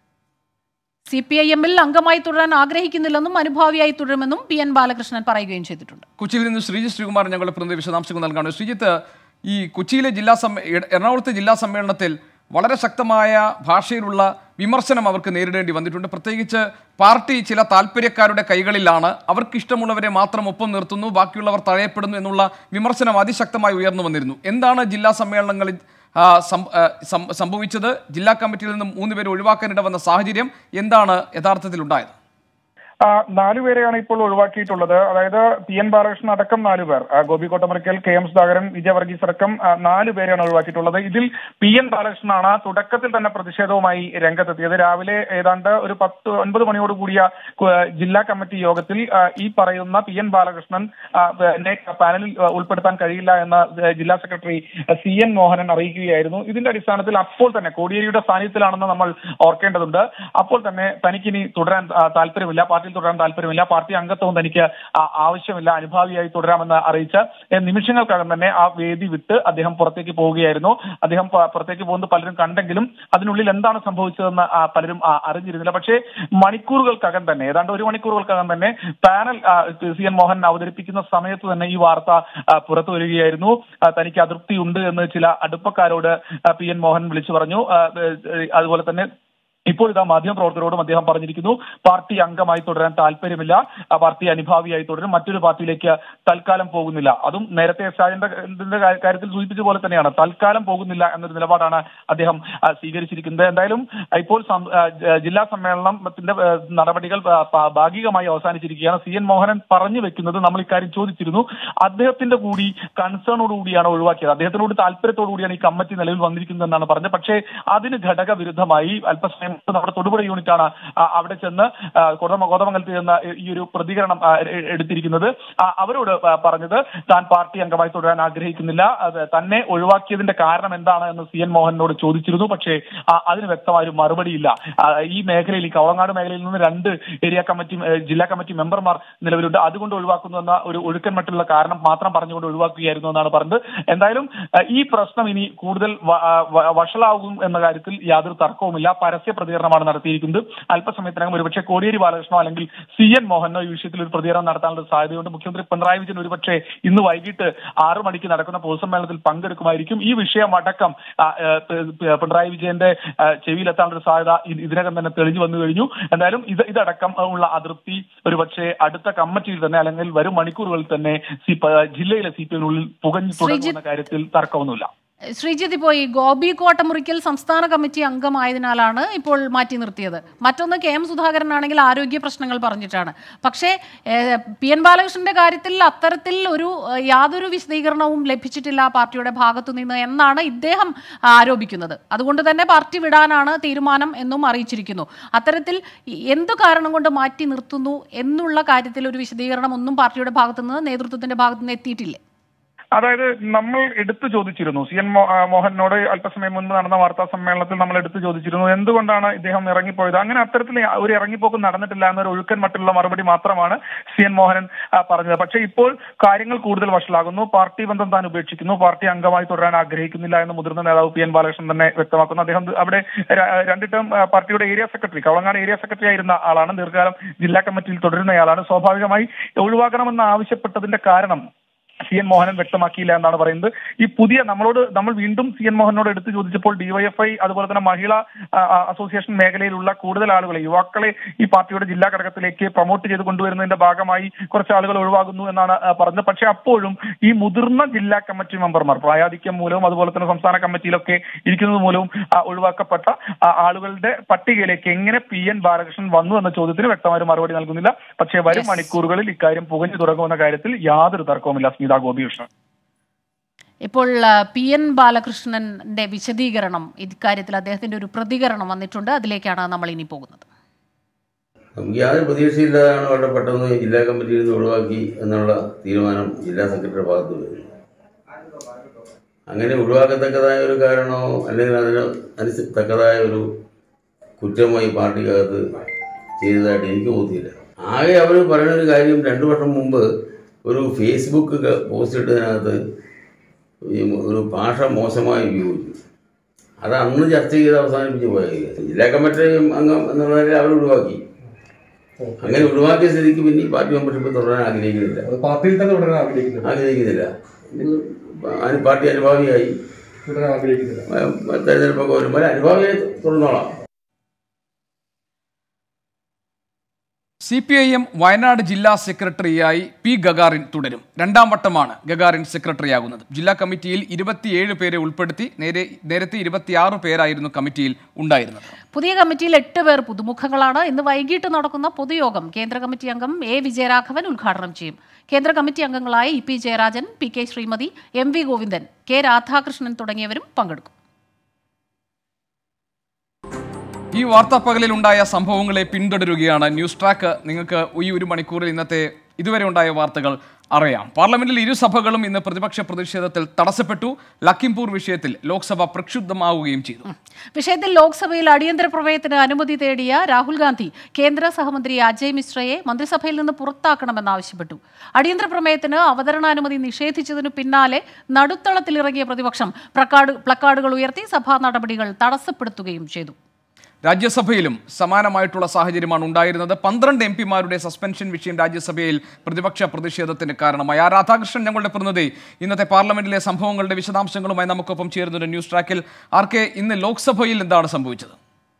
സി പി ഐ എമ്മിൽ അംഗമായി തുടരാൻ ആഗ്രഹിക്കുന്നില്ലെന്നും അനുഭാവിയായി തുടരുമെന്നും പി എൻ ബാലകൃഷ്ണൻ പറയുകയും ചെയ്തിട്ടുണ്ട് കൊച്ചിയിൽ നിന്ന് ശ്രീജിത്ത് ശ്രീകുമാർ ഞങ്ങളുടെ പ്രതിനിധി വിശദാംശങ്ങൾ നൽകാണ് ശ്രീജിത്ത് ഈ കൊച്ചിയിലെ ജില്ലാ സമ്മേ എ- എറണാകുളത്തെ ജില്ലാ സമ്മേളനത്തിൽ വളരെ ശക്തമായ ഭാഷയിലുള്ള വിമർശനം അവർക്ക് നേരിടേണ്ടി വന്നിട്ടുണ്ട് പ്രത്യേകിച്ച് പാർട്ടി ചില താല്പര്യക്കാരുടെ കൈകളിലാണ് അവർക്ക് ഇഷ്ടമുള്ളവരെ മാത്രം ഒപ്പം നിർത്തുന്നു ബാക്കിയുള്ളവർ തഴയപ്പെടുന്നു എന്നുള്ള വിമർശനം അതിശക്തമായി ഉയർന്നു വന്നിരുന്നു എന്താണ് ജില്ലാ സമ്മേളനങ്ങളിൽ ആ, സം- ആ, സം- സംഭവിച്ചത് ജില്ലാ കമ്മിറ്റിയിൽ നിന്നും മൂന്ന് പേരെ ഒഴിവാക്കാനിട വന്ന സാഹചര്യം എന്താണ് യഥാർത്ഥത്തിൽ ഉണ്ടായത് ആ, നാലുപേരെയാണ് ഇപ്പോൾ ഒഴിവാക്കിയിട്ടുള്ളത് അതായത് പി എൻ ബാലകൃഷ്ണൻ അടക്കം നാലുപേർ ആ, ഗോപി കോട്ടമരക്കൽ കെ എം സുധാകരൻ വിജയ വർഗീസ് അടക്കം ആ, നാല് പേരെയാണ് ഒഴിവാക്കിയിട്ടുള്ളത് ഇതിൽ പി എൻ ബാലകൃഷ്ണനാണ് തുടക്കത്തിൽ തന്നെ പ്രതിഷേധവുമായി രംഗത്തെത്തിയത് രാവിലെ ഏതാണ്ട് ഒരു പത്ത് ഒൻപത് മണിയോട് കൂടിയ കു- ജില്ലാ കമ്മിറ്റി യോഗത്തിൽ ആ, ഈ പറയുന്ന പി എൻ ബാലകൃഷ്ണൻ ആ, എന്നെ പാനലിൽ ആ, ഉൾപ്പെടുത്താൻ കഴിയില്ല എന്ന് ആ, ജില്ലാ സെക്രട്ടറി സി എൻ മോഹനൻ അറിയിക്കുകയായിരുന്നു ഇതിന്റെ അടിസ്ഥാനത്തിൽ അപ്പോൾ തന്നെ കോടിയേരിയുടെ സാന്നിധ്യത്തിലാണെന്ന് നമ്മൾ ഓർക്കേണ്ടതുണ്ട് അപ്പോൾ തന്നെ തനിക്കിനി തുടരാൻ ആ, താല്പര്യമില്ല പാർട്ടിയിൽ തുടരാൻ താല്പര്യമില്ല പാർട്ടി അംഗത്വവും തനിക്ക് ആ, ആവശ്യമില്ല അനുഭാവിയായി തുടരാമെന്ന് അറിയിച്ച ഏ, നിമിഷങ്ങൾക്കകം തന്നെ ആ വേദി വിട്ട് അദ്ദേഹം പുറത്തേക്ക് പോവുകയായിരുന്നു അദ്ദേഹം പ- പുറത്തേക്ക് പോകുന്നത് പലരും കണ്ടെങ്കിലും അതിനുള്ളിൽ എന്താണ് സംഭവിച്ചതെന്ന് ആ, പലരും ആ, അറിഞ്ഞിരുന്നില്ല പക്ഷേ മണിക്കൂറുകൾക്കകം തന്നെ ഏതാണ്ട് ഒരു മണിക്കൂറുകൾക്കകം തന്നെ പാനൽ ആ, സി എൻ മോഹൻ അവതരിപ്പിക്കുന്ന സമയത്ത് തന്നെ ഈ വാർത്ത ആ, പുറത്തു വരികയായിരുന്നു ആ, തനിക്ക് അതൃപ്തിയുണ്ട് എന്ന് ചില അടുപ്പക്കാരോട് ആ, പി എൻ മോഹൻ വിളിച്ചു പറഞ്ഞു ആ, ഏ, അതുപോലെ തന്നെ ഇപ്പോൾ ഇതാ മാധ്യമപ്രവർത്തകരോടും അദ്ദേഹം പറഞ്ഞിരിക്കുന്നു പാർട്ടി അംഗമായി തുടരാൻ താല്പര്യമില്ല ആ പാർട്ടി അനുഭാവിയായി തുടരും മറ്റൊരു പാർട്ടിയിലേക്ക് തൽക്കാലം പോകുന്നില്ല അതും നേരത്തെ സാജന്റെ ഇതിന്റെ കാ- കാര്യത്തിൽ സൂചിപ്പിച്ച പോലെ തന്നെയാണ് തൽക്കാലം പോകുന്നില്ല എന്നൊരു നിലപാടാണ് അദ്ദേഹം ആ, സ്വീകരിച്ചിരിക്കുന്നത് എന്തായാലും ആ, ഇപ്പോൾ സം- ആ, ജ- ജില്ലാ സമ്മേളനത്തിന്റെ ആ, നടപടികൾ ആ, പ- ഭാഗികമായി അവസാനിച്ചിരിക്കുകയാണ് സി എൻ മോഹനൻ പറഞ്ഞു വെക്കുന്നത് നമ്മൾ ഇക്കാര്യം ചോദിച്ചിരുന്നു അദ്ദേഹത്തിന്റെ കൂടി കൺസേണോടുകൂടിയാണ് ഒഴിവാക്കിയത് അദ്ദേഹത്തിനോട് താല്പര്യത്തോടു കൂടിയാണ് ഈ കമ്മിറ്റി നിലവിൽ വന്നിരിക്കുന്നതെന്നാണ് പറഞ്ഞത് പക്ഷേ അതിന് ഘടക വിരുദ്ധമായി അല്പസമയം മുമ്പ് നമ്മുടെ തൊടുപുഴ യൂണിറ്റാണ് ആ, അവിടെ ചെന്ന് ആ, കോതമ കോതമംഗലത്ത് ചെന്ന ഈ ഒരു പ്രതികരണം ആ, എ- എടുത്തിരിക്കുന്നത് ആ, അവരോട് പ- പറഞ്ഞത് താൻ പാർട്ടി അംഗമായി തുടരാൻ ആഗ്രഹിക്കുന്നില്ല അത് തന്നെ ഒഴിവാക്കിയതിന്റെ കാരണം എന്താണ് എന്ന് സി എൻ മോഹനോട് ചോദിച്ചിരുന്നു പക്ഷേ ആ, അതിന് വ്യക്തമായ ഒരു മറുപടിയില്ല ആ, ഈ മേഖലയിൽ ഈ കവളങ്ങാട് മേഖലയിൽ നിന്ന് രണ്ട് ഏരിയ കമ്മിറ്റി ഏ, ജില്ലാ കമ്മിറ്റി മെമ്പർമാർ നിലവിലുണ്ട് അതുകൊണ്ട് ഒഴിവാക്കുന്നു എന്ന ഒരു ഒഴുക്കൻ മറ്റുള്ള കാരണം മാത്രം പറഞ്ഞുകൊണ്ട് ഒഴിവാക്കുകയായിരുന്നു എന്നാണ് പറഞ്ഞത് എന്തായാലും ആ, ഈ പ്രശ്നം ഇനി കൂടുതൽ വ- ആ, വ- വഷളാകും എന്ന കാര്യത്തിൽ യാതൊരു തർക്കവുമില്ല പരസ്യ പ്രതികരണമാണ് നടത്തിയിരിക്കുന്നത് അല്പസമയത്തിനകം ഒരുപക്ഷെ കോടിയേരി ബാലകൃഷ്ണനോ അല്ലെങ്കിൽ സി എൻ മോഹനോ ഈ വിഷയത്തിൽ ഒരു പ്രതികരണം നടത്താനുള്ള സാധ്യതയുണ്ട് മുഖ്യമന്ത്രി പിണറായി വിജയൻ ഒരുപക്ഷെ ഇന്ന് വൈകിട്ട് ആറു മണിക്ക് നടക്കുന്ന പൊതുസമ്മേളനത്തിൽ പങ്കെടുക്കുമായിരിക്കും ഈ വിഷയം അടക്കം ആ, ഏ, പ- പ- പിണറായി വിജയന്റെ ആ, ചെവിയിലെത്താനുള്ള ഒരു സാധ്യത ഇ- ഇതിനകം തന്നെ തെളിഞ്ഞു വന്നു കഴിഞ്ഞു എന്തായാലും ഇത് ഇതടക്കം ഉള്ള അതൃപ്തി ഒരുപക്ഷെ അടുത്ത കമ്മിറ്റിയിൽ തന്നെ അല്ലെങ്കിൽ വരും മണിക്കൂറുകളിൽ തന്നെ സി പ- ജില്ലയിലെ സി പി എമ്മിനുള്ളിൽ പുകഞ്ഞു തുടങ്ങുന്ന കാര്യത്തിൽ തർക്കമൊന്നുമില്ല ശ്രീജിത്ത് ഇപ്പോൾ ഈ ഗോപി കോട്ടമുറിക്കൽ സംസ്ഥാന കമ്മിറ്റി അംഗമായതിനാലാണ് ഇപ്പോൾ മാറ്റി നിർത്തിയത് മറ്റൊന്ന് കെ എം സുധാകരൻ ആണെങ്കിൽ ആരോഗ്യ പ്രശ്നങ്ങൾ പറഞ്ഞിട്ടാണ് പക്ഷേ ഏഹ്, പി എൻ ബാലകൃഷ്ണന്റെ കാര്യത്തിൽ അത്തരത്തിൽ ഒരു ഏഹ്, യാതൊരു വിശദീകരണവും ലഭിച്ചിട്ടില്ല പാർട്ടിയുടെ ഭാഗത്തു നിന്ന് എന്നാണ് ഇദ്ദേഹം ആരോപിക്കുന്നത് അതുകൊണ്ട് തന്നെ പാർട്ടി വിടാനാണ് തീരുമാനം എന്നും അറിയിച്ചിരിക്കുന്നു അത്തരത്തിൽ ഈ എന്തു കാരണം കൊണ്ട് മാറ്റി നിർത്തുന്നു എന്നുള്ള കാര്യത്തിൽ ഒരു വിശദീകരണം ഒന്നും പാർട്ടിയുടെ ഭാഗത്തു നിന്ന് നേതൃത്വത്തിന്റെ ഭാഗത്തു നിന്ന് എത്തിയിട്ടില്ലേ അതായത് നമ്മൾ എടുത്തു ചോദിച്ചിരുന്നു സി എൻ മോ- ആ, മോഹനോട് അല്പസമയം മുൻപ് നടന്ന വാർത്താ സമ്മേളനത്തിൽ നമ്മൾ എടുത്തു ചോദിച്ചിരുന്നു എന്തുകൊണ്ടാണ് ഇദ്ദേഹം ഇറങ്ങിപ്പോയത് അങ്ങനെ അത്തരത്തിൽ ഒരു ഇറങ്ങിപ്പോക്ക് നടന്നിട്ടില്ല എന്നൊരു ഒഴുക്കൻ മറ്റുള്ള മറുപടി മാത്രമാണ് സി എൻ മോഹനൻ ആ, പറഞ്ഞത് പക്ഷേ ഇപ്പോൾ കാര്യങ്ങൾ കൂടുതൽ വഷളാകുന്നു പാർട്ടി ബന്ധം താൻ ഉപേക്ഷിക്കുന്നു പാർട്ടി അംഗമായി തുടരാൻ ആഗ്രഹിക്കുന്നില്ല എന്ന് മുതിർന്ന നേതാവ് പി എൻ ബാലകൃഷ്ണൻ തന്നെ വ്യക്തമാക്കുന്നു അദ്ദേഹം അവിടെ ര- രണ്ട് ടേം ആ, പാർട്ടിയുടെ area secretary Kavalangad area secretary ആയിരുന്ന ആളാണ് ദീർഘകാലം ജില്ലാ കമ്മിറ്റിയിൽ തുടരുന്നയാളാണ് സ്വാഭാവികമായി ഒഴിവാക്കണമെന്ന് ആവശ്യപ്പെട്ടതിന്റെ കാരണം സി എൻ മോഹനൻ വ്യക്തമാക്കിയില്ല എന്നാണ് പറയുന്നത് ഈ പുതിയ നമ്മളോട് നമ്മൾ വീണ്ടും സി എൻ മോഹനോട് എടുത്തു ചോദിച്ചപ്പോൾ ഡിവൈഎഫ്ഐ അതുപോലെ തന്നെ മഹിളാ ആ, ആ, അസോസിയേഷൻ മേഖലയിലുള്ള കൂടുതൽ ആളുകളെ യുവാക്കളെ ഈ പാർട്ടിയുടെ ജില്ലാ ഘടകത്തിലേക്ക് പ്രൊമോട്ട് ചെയ്ത് കൊണ്ടുവരുന്നതിന്റെ ഭാഗമായി കുറച്ച് ആളുകൾ ഒഴിവാകുന്നു എന്നാണ് ആ, പറഞ്ഞത് പക്ഷേ അപ്പോഴും ഈ മുതിർന്ന ജില്ലാ കമ്മിറ്റി മെമ്പർമാർ പ്രായാധിക്യം മൂലവും അതുപോലെ തന്നെ സംസ്ഥാന കമ്മിറ്റിയിലൊക്കെ ഇരിക്കുന്നത് മൂലവും ആ, ഒഴിവാക്കപ്പെട്ട ആ, ആളുകളുടെ പട്ടികയിലേക്ക് എങ്ങനെ പി എൻ ബാലകൃഷ്ണൻ വന്നു എന്ന ചോദ്യത്തിന് വ്യക്തമായ ഒരു മറുപടി നൽകുന്നില്ല പക്ഷേ വരും Yes. മണിക്കൂറുകളിൽ ഇക്കാര്യം പുകഞ്ഞു തുടങ്ങുമെന്ന കാര്യത്തിൽ യാതൊരു തർക്കവുമില്ല സ്മിത ഗോപികൃഷ്ണൻ ഇപ്പോൾ ആ, പി എൻ ബാലകൃഷ്ണന്റെ വിശദീകരണം ഇക്കാര്യത്തിൽ അദ്ദേഹത്തിന്റെ ഒരു പ്രതികരണം വന്നിട്ടുണ്ട് അതിലേക്കാണ് നമ്മൾ ഇനി പോകുന്നത് നമുക്ക് യാതൊരു പ്രതീക്ഷയില്ലാതാണ് വളരെ പെട്ടെന്ന് ജില്ലാ കമ്മിറ്റിയിൽ നിന്ന് ഒഴിവാക്കി എന്നുള്ള തീരുമാനം ജില്ലാ സെക്രട്ടറിയുടെ ഭാഗത്ത് വരുന്നു അങ്ങനെ ഒഴിവാക്കത്തക്കതായ ഒരു കാരണമോ അല്ലെങ്കിൽ അതിന് അനുസ തക്കതായ ഒരു കുറ്റമോ ഈ പാർട്ടിക്കകത്ത് ചെയ്തതായിട്ട് എനിക്ക് ബോധ്യമില്ല ആകെ അവർ പറയുന്ന ഒരു കാര്യം രണ്ടു വർഷം മുമ്പ് ഒരു ഫേസ്ബുക്ക് ക- പോസ്റ്റ് ഇട്ടതിനകത്ത് ഈ ഒരു ഭാഷ മോശമായി ഉപയോഗിച്ചു അത് അന്ന് ചർച്ച ചെയ്ത് അവസാനിപ്പിച്ച് പോയ ജില്ലാ കമ്മിറ്റി അംഗം എന്നുള്ളതിൽ അവർ ഒഴിവാക്കി അങ്ങനെ ഒഴിവാക്കിയ സ്ഥിതിക്ക് പിന്നെ ഈ പാർട്ടി മെമ്പർഷിപ്പ് തുടരാൻ ആഗ്രഹിക്കുന്നില്ല അത് പാർട്ടിയിൽ തന്നെ തുടരാൻ ആഗ്രഹിക്കുന്നില്ല ആഗ്രഹിക്കുന്നില്ല ഇത് അതിന് പാർട്ടി അനുഭാവിയായി തുടരാൻ ആഗ്രഹിക്കുന്നില്ല ഏഹ്, തെരഞ്ഞെടുപ്പൊക്കെ വരുമ്പോൾ അനുഭാവിയായി തുടർന്നോളാം C P I M Wayanad ജില്ലാ സെക്രട്ടറിയായി പി ഗഗാറിൻ തുടരും രണ്ടാം വട്ടമാണ് ഗഗാറിൻ സെക്രട്ടറിയാകുന്നത് ജില്ലാ കമ്മിറ്റിയിൽ ഇരുപത്തിയേഴ് പേരെ ഉൾപ്പെടുത്തി നേരെ നേരത്തെ ഇരുപത്തിയാറ് പേരായിരുന്നു കമ്മിറ്റിയിൽ ഉണ്ടായിരുന്നത് പുതിയ കമ്മിറ്റിയിൽ എട്ട് പേർ പുതുമുഖങ്ങളാണ് ഇന്ന് വൈകിട്ട് നടക്കുന്ന പൊതുയോഗം കേന്ദ്ര കമ്മിറ്റി അംഗം എ വിജയരാഘവൻ ഉദ്ഘാടനം ചെയ്യും കേന്ദ്ര കമ്മിറ്റി അംഗങ്ങളായ E P Jayarajan P K Sreemathi M V Govindan K Radhakrishnan തുടങ്ങിയവരും പങ്കെടുക്കും ഈ വാർത്താപ്പകലിൽ ഉണ്ടായ സംഭവങ്ങളെ പിന്തുടരുകയാണ് ന്യൂസ് ട്രാക്ക് നിങ്ങൾക്ക് ഈ ഒരു മണിക്കൂറിൽ ഇന്നത്തെ ഇതുവരെ ഉണ്ടായ വാർത്തകൾ അറിയാം പാർലമെന്റിൽ ഇരുസഭകളും ഇന്ന് പ്രതിപക്ഷ പ്രതിഷേധത്തിൽ തടസ്സപ്പെട്ടു ലഖിംപൂർ വിഷയത്തിൽ ലോക്സഭ പ്രക്ഷുബ്ധമാവുകയും ചെയ്തു വിഷയത്തിൽ ലോക്സഭയിൽ അടിയന്തര പ്രമേയത്തിന് അനുമതി തേടിയ രാഹുൽ ഗാന്ധി കേന്ദ്ര സഹമന്ത്രി അജയ് മിശ്രയെ മന്ത്രിസഭയിൽ നിന്ന് പുറത്താക്കണമെന്നാവശ്യപ്പെട്ടു അടിയന്തര പ്രമേയത്തിന് അവതരണാനുമതി നിഷേധിച്ചതിനു പിന്നാലെ നടുത്തളത്തിലിറങ്ങിയ പ്രതിപക്ഷം പ്ലക്കാർഡ് പ്ലക്കാർഡുകൾ ഉയർത്തി സഭാ നടപടികൾ തടസ്സപ്പെടുത്തുകയും ചെയ്തു രാജ്യസഭയിലും സമാനമായിട്ടുള്ള സാഹചര്യമാണ് ഉണ്ടായിരുന്നത് പന്ത്രണ്ട് എം പിമാരുടെ സസ്പെൻഷൻ വിഷയം രാജ്യസഭയിൽ പ്രതിപക്ഷ പ്രതിഷേധത്തിന് കാരണമായി ആ രാധാകൃഷ്ണൻ ഞങ്ങളുടെ പ്രതിനിധി ഇന്നത്തെ പാർലമെന്റിലെ സംഭവങ്ങളുടെ വിശദാംശങ്ങളുമായി നമുക്കൊപ്പം ചേരുന്നുണ്ട് ന്യൂസ് ട്രാക്കിൽ ആർ കെ ഇന്ന് ലോക്സഭയിൽ എന്താണ് സംഭവിച്ചത്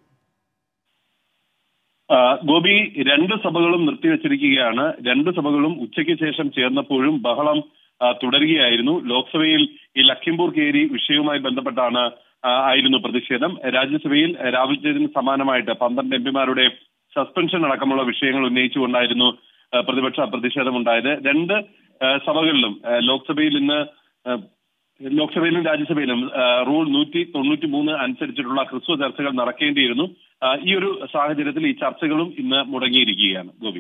ആ, ഗോപി രണ്ട് സഭകളും നിർത്തിവെച്ചിരിക്കുകയാണ് രണ്ട് സഭകളും ഉച്ചയ്ക്ക് ശേഷം ചേർന്നപ്പോഴും ബഹളം ആ, തുടരുകയായിരുന്നു ലോക്സഭയിൽ ഈ ലഖിംപൂർ കേരി വിഷയവുമായി ബന്ധപ്പെട്ടാണ് ആ, ആയിരുന്നു പ്രതിഷേധം രാജ്യസഭയിൽ രാഹുൽ ജയതിന് സമാനമായിട്ട് പന്ത്രണ്ട് എം പിമാരുടെ സസ്പെൻഷൻ അടക്കമുള്ള വിഷയങ്ങൾ ഉന്നയിച്ചുകൊണ്ടായിരുന്നു ആ, പ്രതിപക്ഷ പ്രതിഷേധമുണ്ടായത് രണ്ട് ആ, സഭകളിലും ആ, ലോക്സഭയിൽ ഇന്ന് ആ, ലോക്സഭയിലും രാജ്യസഭയിലും ആ, റൂൾ നൂറ്റി തൊണ്ണൂറ്റി മൂന്ന് അനുസരിച്ചിട്ടുള്ള ഹ്രസ്വ ചർച്ചകൾ നടക്കേണ്ടിയിരുന്നു ആ, ഈ ഒരു സാഹചര്യത്തിൽ ഈ ചർച്ചകളും ഇന്ന് മുടങ്ങിയിരിക്കുകയാണ് ഗോപി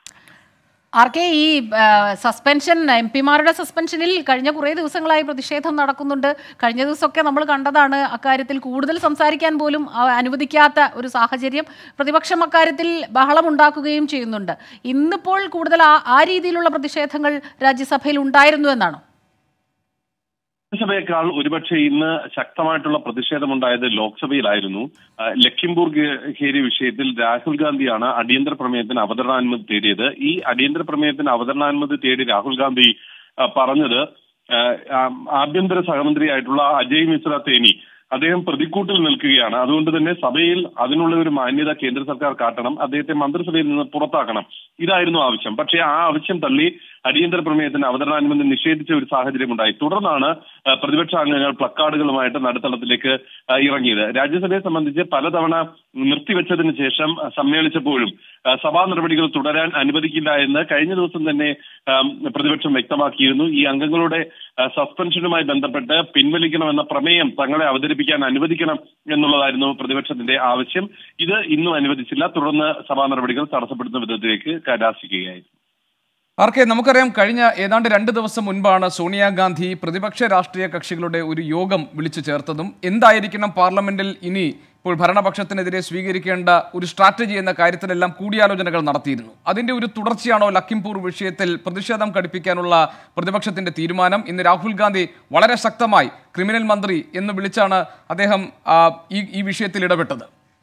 ആർ കെ ഈ ആ, സസ്പെൻഷൻ എം പിമാരുടെ സസ്പെൻഷനിൽ കഴിഞ്ഞ കുറേ ദിവസങ്ങളായി പ്രതിഷേധം നടക്കുന്നുണ്ട് കഴിഞ്ഞ ദിവസമൊക്കെ നമ്മൾ കണ്ടതാണ് അക്കാര്യത്തിൽ കൂടുതൽ സംസാരിക്കാൻ പോലും ആ, അനുവദിക്കാത്ത ഒരു സാഹചര്യം പ്രതിപക്ഷം അക്കാര്യത്തിൽ ബഹളമുണ്ടാക്കുകയും ചെയ്യുന്നുണ്ട് ഇന്നിപ്പോൾ കൂടുതൽ ആ- ആ രീതിയിലുള്ള പ്രതിഷേധങ്ങൾ രാജ്യസഭയിൽ ഉണ്ടായിരുന്നു എന്നാണോ രാജ്യസഭയേക്കാൾ ഒരുപക്ഷെ ഇന്ന് ശക്തമായിട്ടുള്ള പ്രതിഷേധമുണ്ടായത് ലോക്സഭയിലായിരുന്നു ആ, ലഖിംപൂർ ഗേ- ഖേരി വിഷയത്തിൽ രാഹുൽ ഗാന്ധിയാണ് അടിയന്തര പ്രമേയത്തിന് അവതരണാനുമതി തേടിയത് ഈ അടിയന്തര പ്രമേയത്തിന് അവതരണാനുമതി തേടി രാഹുൽ ഗാന്ധി ആ, പറഞ്ഞത് ആ, ആ, ആഭ്യന്തര സഹമന്ത്രിയായിട്ടുള്ള അജയ് മിശ്ര തേനി അദ്ദേഹം പ്രതിക്കൂട്ടിൽ നിൽക്കുകയാണ് അതുകൊണ്ട് തന്നെ സഭയിൽ അതിനുള്ള ഒരു മാന്യത കേന്ദ്ര സർക്കാർ കാട്ടണം അദ്ദേഹത്തെ മന്ത്രിസഭയിൽ നിന്ന് പുറത്താക്കണം ഇതായിരുന്നു ആവശ്യം പക്ഷേ ആ ആവശ്യം തള്ളി അടിയന്തര പ്രമേയത്തിന് അവതരണാനുമതി നിഷേധിച്ച ഒരു സാഹചര്യം ഉണ്ടായി തുടർന്നാണ് ആ, പ്രതിപക്ഷ അംഗങ്ങൾ പ്ലക്കാർഡുകളുമായിട്ട് നടുത്തളത്തിലേക്ക് ആ, ഇറങ്ങിയത് രാജ്യസഭയെ സംബന്ധിച്ച് പലതവണ നിർത്തിവെച്ചതിന് ശേഷം ആ, സമ്മേളിച്ചപ്പോഴും ആ, സഭാ നടപടികൾ തുടരാൻ അനുവദിക്കില്ല എന്ന് കഴിഞ്ഞ ദിവസം തന്നെ ആ, പ്രതിപക്ഷം വ്യക്തമാക്കിയിരുന്നു ഈ അംഗങ്ങളുടെ ആ, സസ്പെൻഷനുമായി ബന്ധപ്പെട്ട് പിൻവലിക്കണമെന്ന പ്രമേയം തങ്ങളെ അവതരിപ്പിക്കാൻ അനുവദിക്കണം എന്നുള്ളതായിരുന്നു പ്രതിപക്ഷത്തിന്റെ ആവശ്യം ഇത് ഇന്നും അനുവദിച്ചില്ല തുടർന്ന് സഭാ നടപടികൾ തടസ്സപ്പെടുത്തുന്ന വിധത്തിലേക്ക് കലാശിക്കുകയായിരുന്നു ആർ കെ നമുക്കറിയാം കഴിഞ്ഞ ഏതാണ്ട് രണ്ട് ദിവസം മുൻപാണ് സോണിയാഗാന്ധി പ്രതിപക്ഷ രാഷ്ട്രീയ കക്ഷികളുടെ ഒരു യോഗം വിളിച്ചു ചേർത്തതും എന്തായിരിക്കണം പാർലമെന്റിൽ ഇനി ഇപ്പോൾ ഭരണപക്ഷത്തിനെതിരെ സ്വീകരിക്കേണ്ട ഒരു സ്ട്രാറ്റജി എന്ന കാര്യത്തിലെല്ലാം കൂടിയാലോചനകൾ നടത്തിയിരുന്നു അതിന്റെ ഒരു തുടർച്ചയാണോ ലഖിംപൂർ വിഷയത്തിൽ പ്രതിഷേധം ഘടിപ്പിക്കാനുള്ള പ്രതിപക്ഷത്തിന്റെ തീരുമാനം ഇന്ന് രാഹുൽ ഗാന്ധി വളരെ ശക്തമായി ക്രിമിനൽ മന്ത്രി എന്ന് വിളിച്ചാണ് അദ്ദേഹം ആ, ഈ ഈ വിഷയത്തിൽ ഇടപെട്ടത്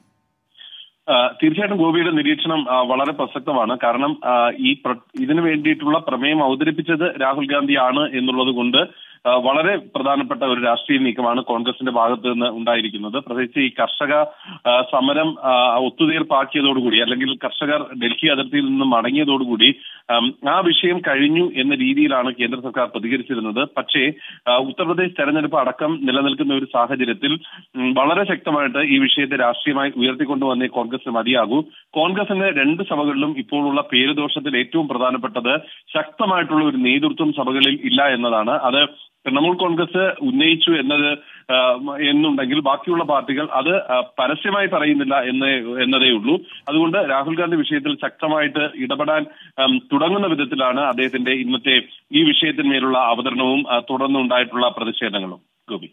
ആ, തീർച്ചയായിട്ടും ഗോപിയുടെ നിരീക്ഷണം ആ, വളരെ പ്രസക്തമാണ് കാരണം ആ, ഈ പ്ര- ഇതിനു വേണ്ടിയിട്ടുള്ള പ്രമേയം അവതരിപ്പിച്ചത് രാഹുൽ ഗാന്ധിയാണ് എന്നുള്ളത് കൊണ്ട് ആ, വളരെ പ്രധാനപ്പെട്ട ഒരു രാഷ്ട്രീയ നീക്കമാണ് കോൺഗ്രസിന്റെ ഭാഗത്ത് നിന്ന് ഉണ്ടായിരിക്കുന്നത് പ്രത്യേകിച്ച് ഈ കർഷക ആ, സമരം ആ, ഒത്തുതീർപ്പാക്കിയതോടുകൂടി അല്ലെങ്കിൽ കർഷകർ ഡൽഹി അതിർത്തിയിൽ നിന്ന് മടങ്ങിയതോടുകൂടി ആം, ആ വിഷയം കഴിഞ്ഞു എന്ന രീതിയിലാണ് കേന്ദ്ര സർക്കാർ പ്രതികരിച്ചിരുന്നത് പക്ഷേ ആ, ഉത്തർപ്രദേശ് തെരഞ്ഞെടുപ്പ് അടക്കം നിലനിൽക്കുന്ന ഒരു സാഹചര്യത്തിൽ ഉം, വളരെ ശക്തമായിട്ട് ഈ വിഷയത്തെ രാഷ്ട്രീയമായി ഉയർത്തിക്കൊണ്ടുവന്നേ കോൺഗ്രസിന് മതിയാകൂ കോൺഗ്രസിന് രണ്ട് സഭകളിലും ഇപ്പോഴുള്ള പേരുദോഷത്തിൽ ഏറ്റവും പ്രധാനപ്പെട്ടത് ശക്തമായിട്ടുള്ള ഒരു നേതൃത്വം സഭകളിൽ ഇല്ല എന്നതാണ് അത് തൃണമൂൽ കോൺഗ്രസ് ഉന്നയിച്ചു എന്നത് ആ, എന്നുണ്ടെങ്കിൽ ബാക്കിയുള്ള പാർട്ടികൾ അത് ആ, പരസ്യമായി പറയുന്നില്ല എന്ന് എന്നതേ ഉള്ളൂ അതുകൊണ്ട് രാഹുൽ ഗാന്ധി വിഷയത്തിൽ ശക്തമായിട്ട് ഇടപെടാൻ ആം, തുടങ്ങുന്ന വിധത്തിലാണ് അദ്ദേഹത്തിന്റെ ഇന്നത്തെ ഈ വിഷയത്തിന്മേലുള്ള അവതരണവും ആ, തുടർന്നുണ്ടായിട്ടുള്ള പ്രതിഷേധങ്ങളും ഗോപി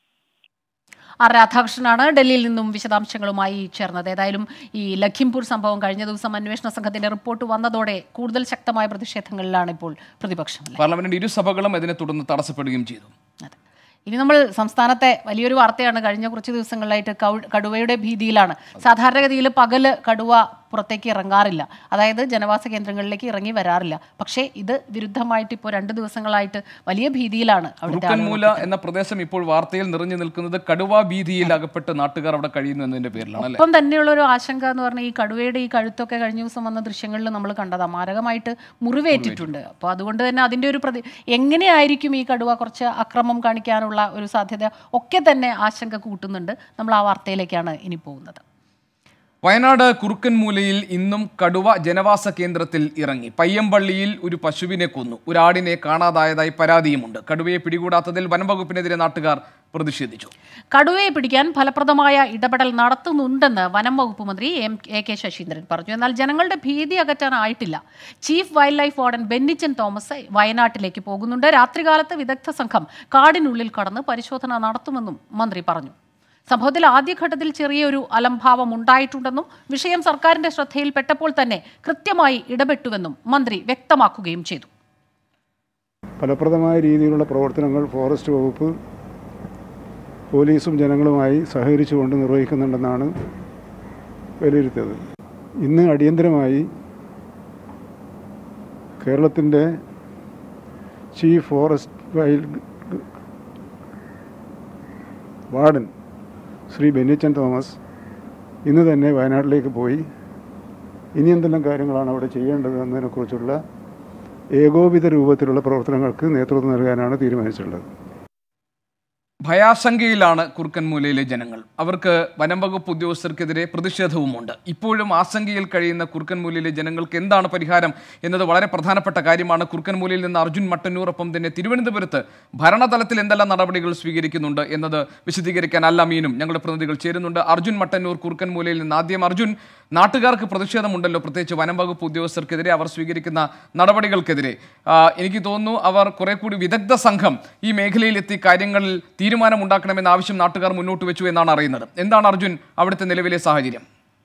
ആർ രാധാകൃഷ്ണനാണ് ഡൽഹിയിൽ നിന്നും വിശദാംശങ്ങളുമായി ചേർന്നത് ഏതായാലും ഈ ലഖിംപൂർ സംഭവം കഴിഞ്ഞ ദിവസം അന്വേഷണ സംഘത്തിന്റെ റിപ്പോർട്ട് വന്നതോടെ കൂടുതൽ ശക്തമായ പ്രതിഷേധങ്ങളിലാണ് ഇപ്പോൾ പ്രതിപക്ഷം അല്ലേ? പാർലമെന്റിന്റെ ഇരുസഭകളും ഇതിനെ തുടർന്ന് തടസ്സപ്പെടുകയും ചെയ്തു അതെ. ഇനി നമ്മൾ സംസ്ഥാനത്തെ വലിയൊരു വാർത്തയാണ് കഴിഞ്ഞ കുറച്ച് ദിവസങ്ങളിലായിട്ട് കൗ- കടുവയുടെ ഭീതിയിലാണ് സാധാരണഗതിയിൽ പകല് കടുവ പുറത്തേക്ക് ഇറങ്ങാറില്ല അതായത് ജനവാസ കേന്ദ്രങ്ങളിലേക്ക് ഇറങ്ങി വരാറില്ല പക്ഷേ ഇത് വിരുദ്ധമായിട്ട് ഇപ്പോൾ രണ്ട് ദിവസങ്ങളായിട്ട് വലിയ ഭീതിയിലാണ് അവിടുത്തെ ആളുകൾ കുറുക്കൻമൂല എന്ന പ്രദേശം ഇപ്പോൾ വാർത്തയിൽ നിറഞ്ഞു നിൽക്കുന്നത് കടുവാ ഭീതിയിൽ അകപ്പെട്ട് നാട്ടുകാർ അവിടെ കഴിയുന്നു എന്നതിന്റെ പേരിലാണ് അല്ലെ ഒപ്പം തന്നെയുള്ള ഒരു ആശങ്ക എന്ന് പറഞ്ഞാൽ ഈ കടുവയുടെ ഈ കഴുത്തൊക്കെ കഴിഞ്ഞ ദിവസം വന്ന ദൃശ്യങ്ങളിൽ നമ്മൾ കണ്ടതാ മാരകമായിട്ട് മുറിവേറ്റിട്ടുണ്ട് അപ്പോൾ അതുകൊണ്ട് തന്നെ അതിൻ്റെ ഒരു പ്രതി എങ്ങനെയായിരിക്കും ഈ കടുവ കുറച്ച് അക്രമം കാണിക്കാനുള്ള ഒരു സാധ്യത ഒക്കെ തന്നെ ആശങ്ക കൂട്ടുന്നുണ്ട് നമ്മൾ ആ വാർത്തയിലേക്കാണ് ഇനി പോകുന്നത് വയനാട് കുറുക്കൻമൂലയിൽ ഇന്നും കടുവ ജനവാസ കേന്ദ്രത്തിൽ ഇറങ്ങി പയ്യമ്പള്ളിയിൽ ഒരു പശുവിനെ കൊന്നു ഒരു ആടിനെ കാണാതായതായി പരാതിയുമുണ്ട് കടുവയെ പിടികൂടാത്തതിൽ വനംവകുപ്പിനെതിരെ നാട്ടുകാർ പ്രതിഷേധിച്ചു കടുവയെ പിടിക്കാൻ ഫലപ്രദമായ ഇടപെടൽ നടത്തുന്നുണ്ടെന്ന് വനം വകുപ്പ് മന്ത്രി എം എ കെ ശശീന്ദ്രൻ പറഞ്ഞു എന്നാൽ ജനങ്ങളുടെ ഭീതി അകറ്റാനായിട്ടില്ല chief wildlife warden Bennichan Thomas വയനാട്ടിലേക്ക് പോകുന്നുണ്ട് രാത്രികാലത്ത് വിദഗ്ധ സംഘം കാടിനുള്ളിൽ കടന്ന് പരിശോധന നടത്തുമെന്നും മന്ത്രി പറഞ്ഞു സംഭവത്തിൽ ആദ്യഘട്ടത്തിൽ ചെറിയൊരു അലംഭാവം ഉണ്ടായിട്ടുണ്ടെന്നും വിഷയം സർക്കാരിന്റെ ശ്രദ്ധയിൽപ്പെട്ടപ്പോൾ തന്നെ കൃത്യമായി ഇടപെട്ടുവെന്നും മന്ത്രി വ്യക്തമാക്കുകയും ചെയ്തു ഫലപ്രദമായ രീതിയിലുള്ള പ്രവർത്തനങ്ങൾ ഫോറസ്റ്റ് വകുപ്പ് പോലീസും ജനങ്ങളുമായി സഹകരിച്ചുകൊണ്ട് നിർവഹിക്കുന്നുണ്ടെന്നാണ് വിലയിരുത്തിയത് ഇന്ന് അടിയന്തരമായി കേരളത്തിൻ്റെ chief forest wild warden Shri Bennichan Thomas ഇന്ന് തന്നെ വയനാട്ടിലേക്ക് പോയി ഇനി എന്തെല്ലാം കാര്യങ്ങളാണ് അവിടെ ചെയ്യേണ്ടത് എന്നതിനെക്കുറിച്ചുള്ള ഏകോപിത രൂപത്തിലുള്ള പ്രവർത്തനങ്ങൾക്ക് നേതൃത്വം നൽകാനാണ് തീരുമാനിച്ചിട്ടുള്ളത് ഭയാശങ്കയിലാണ് കുറുക്കൻമൂലയിലെ ജനങ്ങൾ അവർക്ക് വനം വകുപ്പ് ഉദ്യോഗസ്ഥർക്കെതിരെ പ്രതിഷേധവുമുണ്ട് ഇപ്പോഴും ആശങ്കയിൽ കഴിയുന്ന കുറുക്കൻമൂലയിലെ ജനങ്ങൾക്ക് എന്താണ് പരിഹാരം എന്നത് വളരെ പ്രധാനപ്പെട്ട കാര്യമാണ് കുറുക്കൻമൂലയിൽ നിന്ന് അർജുൻ മട്ടന്നൂർ ഒപ്പം തന്നെ തിരുവനന്തപുരത്ത് ഭരണതലത്തിൽ എന്തെല്ലാം നടപടികൾ സ്വീകരിക്കുന്നുണ്ട് എന്നത് വിശദീകരിക്കാൻ അല്ലമീനും ഞങ്ങളുടെ പ്രതിനിധികൾ ചേരുന്നുണ്ട് അർജുൻ മട്ടന്നൂർ കുറുക്കൻമൂലയിൽ നിന്ന് ആദ്യം അർജുൻ നാട്ടുകാർക്ക് പ്രതിഷേധമുണ്ടല്ലോ പ്രത്യേകിച്ച് വനം വകുപ്പ് ഉദ്യോഗസ്ഥർക്കെതിരെ അവർ സ്വീകരിക്കുന്ന നടപടികൾക്കെതിരെ ആ, എനിക്ക് തോന്നുന്നു അവർ കുറെ കൂടി വിദഗ്ധ സംഘം ഈ മേഖലയിൽ എത്തി കാര്യങ്ങളിൽ തീരുമാനമുണ്ടാക്കണമെന്ന ആവശ്യം നാട്ടുകാർ മുന്നോട്ട് വെച്ചു എന്നാണ് അറിയുന്നത് എന്താണ് അർജുൻ അവിടുത്തെ നിലവിലെ സാഹചര്യം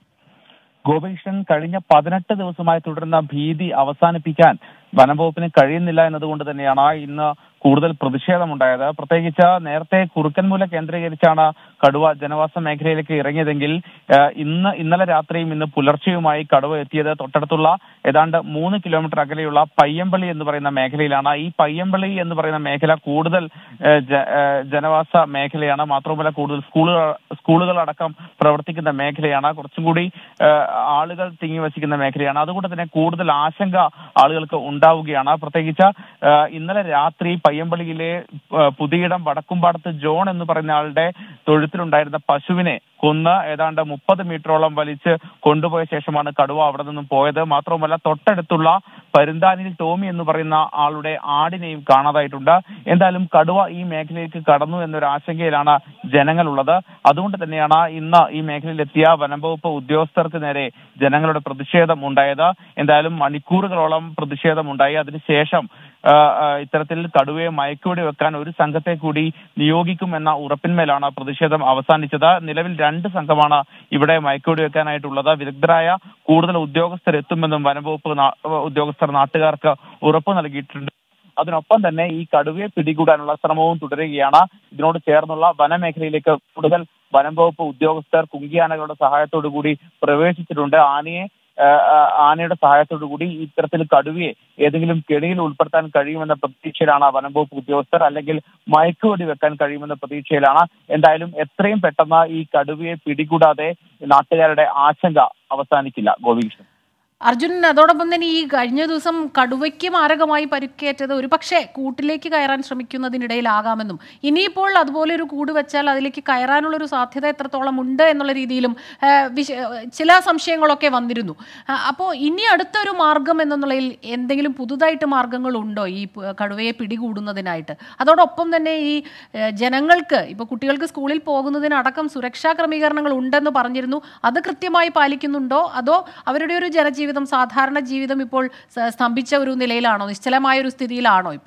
ഗോപകൃഷ്ണൻ കഴിഞ്ഞ പതിനെട്ട് ദിവസമായി തുടരുന്ന ഭീതി അവസാനിപ്പിക്കാൻ വനംവകുപ്പിന് കഴിയുന്നില്ല എന്നതുകൊണ്ട് തന്നെയാണ് ഇന്ന് കൂടുതൽ പ്രതിഷേധമുണ്ടായത് പ്രത്യേകിച്ച് നേരത്തെ കുറുക്കൻമൂല കേന്ദ്രീകരിച്ചാണ് കടുവ ജനവാസ മേഖലയിലേക്ക് ഇറങ്ങിയതെങ്കിൽ ഏഹ്, ഇന്ന് ഇന്നലെ രാത്രിയും ഇന്ന് പുലർച്ചെയുമായി കടുവ എത്തിയത് തൊട്ടടുത്തുള്ള ഏതാണ്ട് മൂന്ന് കിലോമീറ്റർ അകലെയുള്ള പയ്യമ്പള്ളി എന്ന് പറയുന്ന മേഖലയിലാണ് ഈ പയ്യമ്പള്ളി എന്ന് പറയുന്ന മേഖല കൂടുതൽ ഏഹ്, ജ- ഏഹ്, ജനവാസ മേഖലയാണ് മാത്രമല്ല കൂടുതൽ സ്കൂളുകൾ സ്കൂളുകളടക്കം പ്രവർത്തിക്കുന്ന മേഖലയാണ് കുറച്ചും കൂടി ഏഹ്, ആളുകൾ തിങ്ങി വസിക്കുന്ന മേഖലയാണ് അതുകൊണ്ട് തന്നെ കൂടുതൽ ആശങ്ക ആളുകൾക്ക് ഉണ്ടാവുകയാണ് പ്രത്യേകിച്ച് ഏഹ്, ഇന്നലെ രാത്രി പയ്യമ്പള്ളിയിലെ ഏഹ്, പുതിയിടം വടക്കുംപാടത്ത് ജോൺ എന്ന് പറയുന്ന ആളുടെ തൊഴുത്തിലുണ്ടായിരുന്ന പശുവിനെ കൊന്ന് ഏതാണ്ട് മുപ്പത് മീറ്ററോളം വലിച്ച് കൊണ്ടുപോയ ശേഷമാണ് കടുവ അവിടെ നിന്നും പോയത് മാത്രവുമല്ല തൊട്ടടുത്തുള്ള പരുന്താനിൽ ടോമി എന്ന് പറയുന്ന ആളുടെ ആടിനെയും കാണാതായിട്ടുണ്ട് എന്തായാലും കടുവ ഈ മേഖലയിലേക്ക് കടന്നു എന്നൊരു ആശങ്കയിലാണ് ജനങ്ങളുള്ളത് അതുകൊണ്ട് തന്നെയാണ് ഇന്ന് ഈ മേഖലയിലെത്തിയ വനംവകുപ്പ് ഉദ്യോഗസ്ഥർക്ക് നേരെ ജനങ്ങളുടെ പ്രതിഷേധം ഉണ്ടായത് എന്തായാലും മണിക്കൂറുകളോളം പ്രതിഷേധമുണ്ടായി അതിനുശേഷം ആ, ആ, ഇത്തരത്തിൽ കടുവയെ മയക്കുവെടി വെക്കാൻ ഒരു സംഘത്തെ കൂടി നിയോഗിക്കുമെന്ന ഉറപ്പിന്മേലാണ് പ്രതിഷേധം അവസാനിച്ചത് നിലവിൽ രണ്ട് സംഘമാണ് ഇവിടെ മയക്കുവെടി വെക്കാനായിട്ടുള്ളത് വിദഗ്ധരായ കൂടുതൽ ഉദ്യോഗസ്ഥർ എത്തുമെന്നും വനംവകുപ്പ് നാ- ഉദ്യോഗസ്ഥർ നാട്ടുകാർക്ക് ഉറപ്പ് നൽകിയിട്ടുണ്ട് അതിനൊപ്പം തന്നെ ഈ കടുവയെ പിടികൂടാനുള്ള ശ്രമവും തുടരുകയാണ് ഇതിനോട് ചേർന്നുള്ള വനമേഖലയിലേക്ക് കൂടുതൽ വനം വകുപ്പ് ഉദ്യോഗസ്ഥർ കുങ്കിയാനകളുടെ സഹായത്തോടു കൂടി പ്രവേശിച്ചിട്ടുണ്ട് ആനയെ ആ, ആ, ആനയുടെ സഹായത്തോടു കൂടി ഇത്തരത്തിൽ കടുവയെ ഏതെങ്കിലും കെണിയിൽ ഉൾപ്പെടുത്താൻ കഴിയുമെന്ന പ്രതീക്ഷയിലാണ് വനം വകുപ്പ് ഉദ്യോഗസ്ഥർ അല്ലെങ്കിൽ മയക്കുവെടി വെക്കാൻ കഴിയുമെന്ന പ്രതീക്ഷയിലാണ് എന്തായാലും എത്രയും പെട്ടെന്ന് ഈ കടുവയെ പിടികൂടാതെ നാട്ടുകാരുടെ ആശങ്ക അവസാനിക്കില്ല ഗോപികൃഷ്ണൻ അർജുൻ അതോടൊപ്പം തന്നെ ഈ കഴിഞ്ഞ ദിവസം കടുവയ്ക്ക് മാരകമായി പരിക്കേറ്റത് ഒരു പക്ഷേ കൂട്ടിലേക്ക് കയറാൻ ശ്രമിക്കുന്നതിനിടയിലാകാമെന്നും ഇനിയിപ്പോൾ അതുപോലെ ഒരു കൂട് വെച്ചാൽ അതിലേക്ക് കയറാനുള്ള ഒരു സാധ്യത എത്രത്തോളം ഉണ്ട് എന്നുള്ള രീതിയിലും ആ, വിശ- ചില സംശയങ്ങളൊക്കെ വന്നിരുന്നു ആ, അപ്പോൾ ഇനി അടുത്തൊരു മാർഗം എന്നുള്ളതിൽ എന്തെങ്കിലും പുതുതായിട്ട് മാർഗങ്ങളുണ്ടോ ഈ പ- കടുവയെ പിടികൂടുന്നതിനായിട്ട് അതോടൊപ്പം തന്നെ ഈ ഏ, ജനങ്ങൾക്ക് ഇപ്പോൾ കുട്ടികൾക്ക് സ്കൂളിൽ പോകുന്നതിനടക്കം സുരക്ഷാ ക്രമീകരണങ്ങൾ ഉണ്ടെന്ന് പറഞ്ഞിരുന്നു അത് കൃത്യമായി പാലിക്കുന്നുണ്ടോ അതോ അവരുടെ ഒരു ജനജീവിതം സാധാരണ ജീവിതം ഇപ്പോൾ സ- സ്തംഭിച്ച ഒരു നിലയിലാണോ നിശ്ചലമായ ഒരു സ്ഥിതിയിലാണോ ഇപ്പോൾ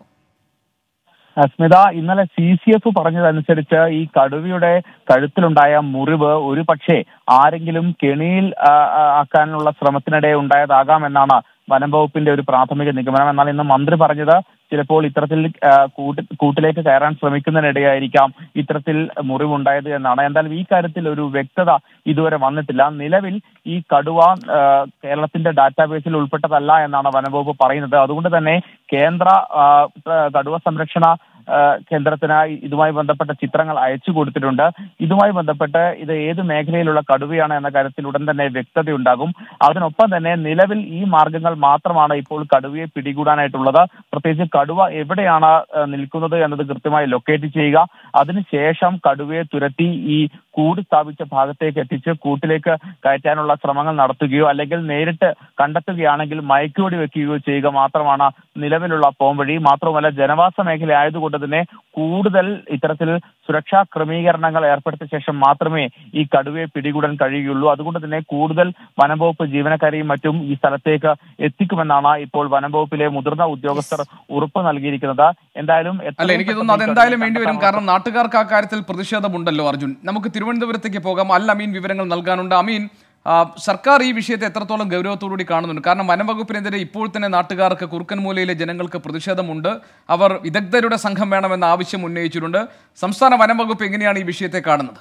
സ്മിത ഇന്നലെ സി സി എഫ് പറഞ്ഞതനുസരിച്ച് ഈ കടുവയുടെ കഴുത്തിലുണ്ടായ മുറിവ് ഒരു പക്ഷേ ആരെങ്കിലും കെണിയിൽ ആ, ആ, ആക്കാനുള്ള ശ്രമത്തിനിടെ ഉണ്ടായതാകാമെന്നാണ് വനം വകുപ്പിന്റെ ഒരു പ്രാഥമിക നിഗമനം എന്നാൽ ഇന്ന് മന്ത്രി പറഞ്ഞത് ചിലപ്പോൾ ഇത്തരത്തിൽ ആ, കൂട്ട് കൂട്ടിലേക്ക് കയറാൻ ശ്രമിക്കുന്നതിനിടെയായിരിക്കാം ഇത്തരത്തിൽ മുറിവുണ്ടായത് എന്നാണ് എന്തായാലും ഈ കാര്യത്തിൽ ഒരു വ്യക്തത ഇതുവരെ വന്നിട്ടില്ല നിലവിൽ ഈ കടുവ ആ, കേരളത്തിന്റെ ഡാറ്റാബേസിൽ ഉൾപ്പെട്ടതല്ല എന്നാണ് വനംവകുപ്പ് പറയുന്നത് അതുകൊണ്ട് തന്നെ കേന്ദ്ര ആ, കടുവ സംരക്ഷണ ആ, കേന്ദ്രത്തിനായി ഇതുമായി ബന്ധപ്പെട്ട ചിത്രങ്ങൾ അയച്ചു കൊടുത്തിട്ടുണ്ട് ഇതുമായി ബന്ധപ്പെട്ട് ഇത് ഏത് മേഖലയിലുള്ള കടുവയാണ് എന്ന കാര്യത്തിൽ ഉടൻ തന്നെ വ്യക്തതയുണ്ടാകും അതിനൊപ്പം തന്നെ നിലവിൽ ഈ മാർഗങ്ങൾ മാത്രമാണ് ഇപ്പോൾ കടുവയെ പിടികൂടാനായിട്ടുള്ളത് പ്രത്യേകിച്ച് കടുവ എവിടെയാണ് ആ, നിൽക്കുന്നത് എന്നത് കൃത്യമായി ലൊക്കേറ്റ് ചെയ്യുക അതിനുശേഷം കടുവയെ തുരത്തി ഈ കൂട് സ്ഥാപിച്ച ഭാഗത്തേക്ക് എത്തിച്ച് കൂട്ടിലേക്ക് കയറ്റാനുള്ള ശ്രമങ്ങൾ നടത്തുകയോ അല്ലെങ്കിൽ നേരിട്ട് കണ്ടെത്തുകയാണെങ്കിൽ മയക്കുവെടി വെക്കുകയോ ചെയ്യുക മാത്രമാണ് നിലവിലുള്ള പോംവഴി മാത്രമല്ല ജനവാസ മേഖല ആയതുകൊണ്ട് തന്നെ കൂടുതൽ ഇത്തരത്തിൽ സുരക്ഷാ ക്രമീകരണങ്ങൾ ഏർപ്പെടുത്തിയ ശേഷം മാത്രമേ ഈ കടുവയെ പിടികൂടാൻ കഴിയുകയുള്ളൂ അതുകൊണ്ട് തന്നെ കൂടുതൽ വനംവകുപ്പ് ജീവനക്കാരെയും മറ്റും ഈ സ്ഥലത്തേക്ക് എത്തിക്കുമെന്നാണ് ഇപ്പോൾ വനംവകുപ്പിലെ മുതിർന്ന ഉദ്യോഗസ്ഥർ ഉറപ്പ് നൽകിയിരിക്കുന്നത് എന്തായാലും അല്ല എത്രയും എനിക്ക് പെട്ടെന്ന് തോന്നുന്നു ഈ അതെന്തായാലും കടുവയെ വേണ്ടി വരും കണ്ടെത്താനുള്ള കാരണം നാട്ടുകാർക്ക് ആ കാര്യത്തിൽ പ്രതിഷേധമുണ്ടല്ലോ അർജുൻ നമുക്ക് തിരുവനന്തപുരത്തേക്ക് പോകാം അൽ അമീൻ വിവരങ്ങൾ നൽകാനുണ്ട് അമീൻ ആ, സർക്കാർ ഈ വിഷയത്തെ എത്രത്തോളം ഗൗരവത്തോടുകൂടി കാണുന്നുണ്ട് കാരണം വനംവകുപ്പിനെതിരെ ഇപ്പോൾ തന്നെ നാട്ടുകാർക്ക് കുറുക്കൻമൂലയിലെ ജനങ്ങൾക്ക് പ്രതിഷേധമുണ്ട് അവർ വിദഗ്ധരുടെ സംഘം വേണമെന്ന ആവശ്യം ഉന്നയിച്ചിട്ടുണ്ട് സംസ്ഥാന വനംവകുപ്പ് എങ്ങനെയാണ് ഈ വിഷയത്തെ കാണുന്നത്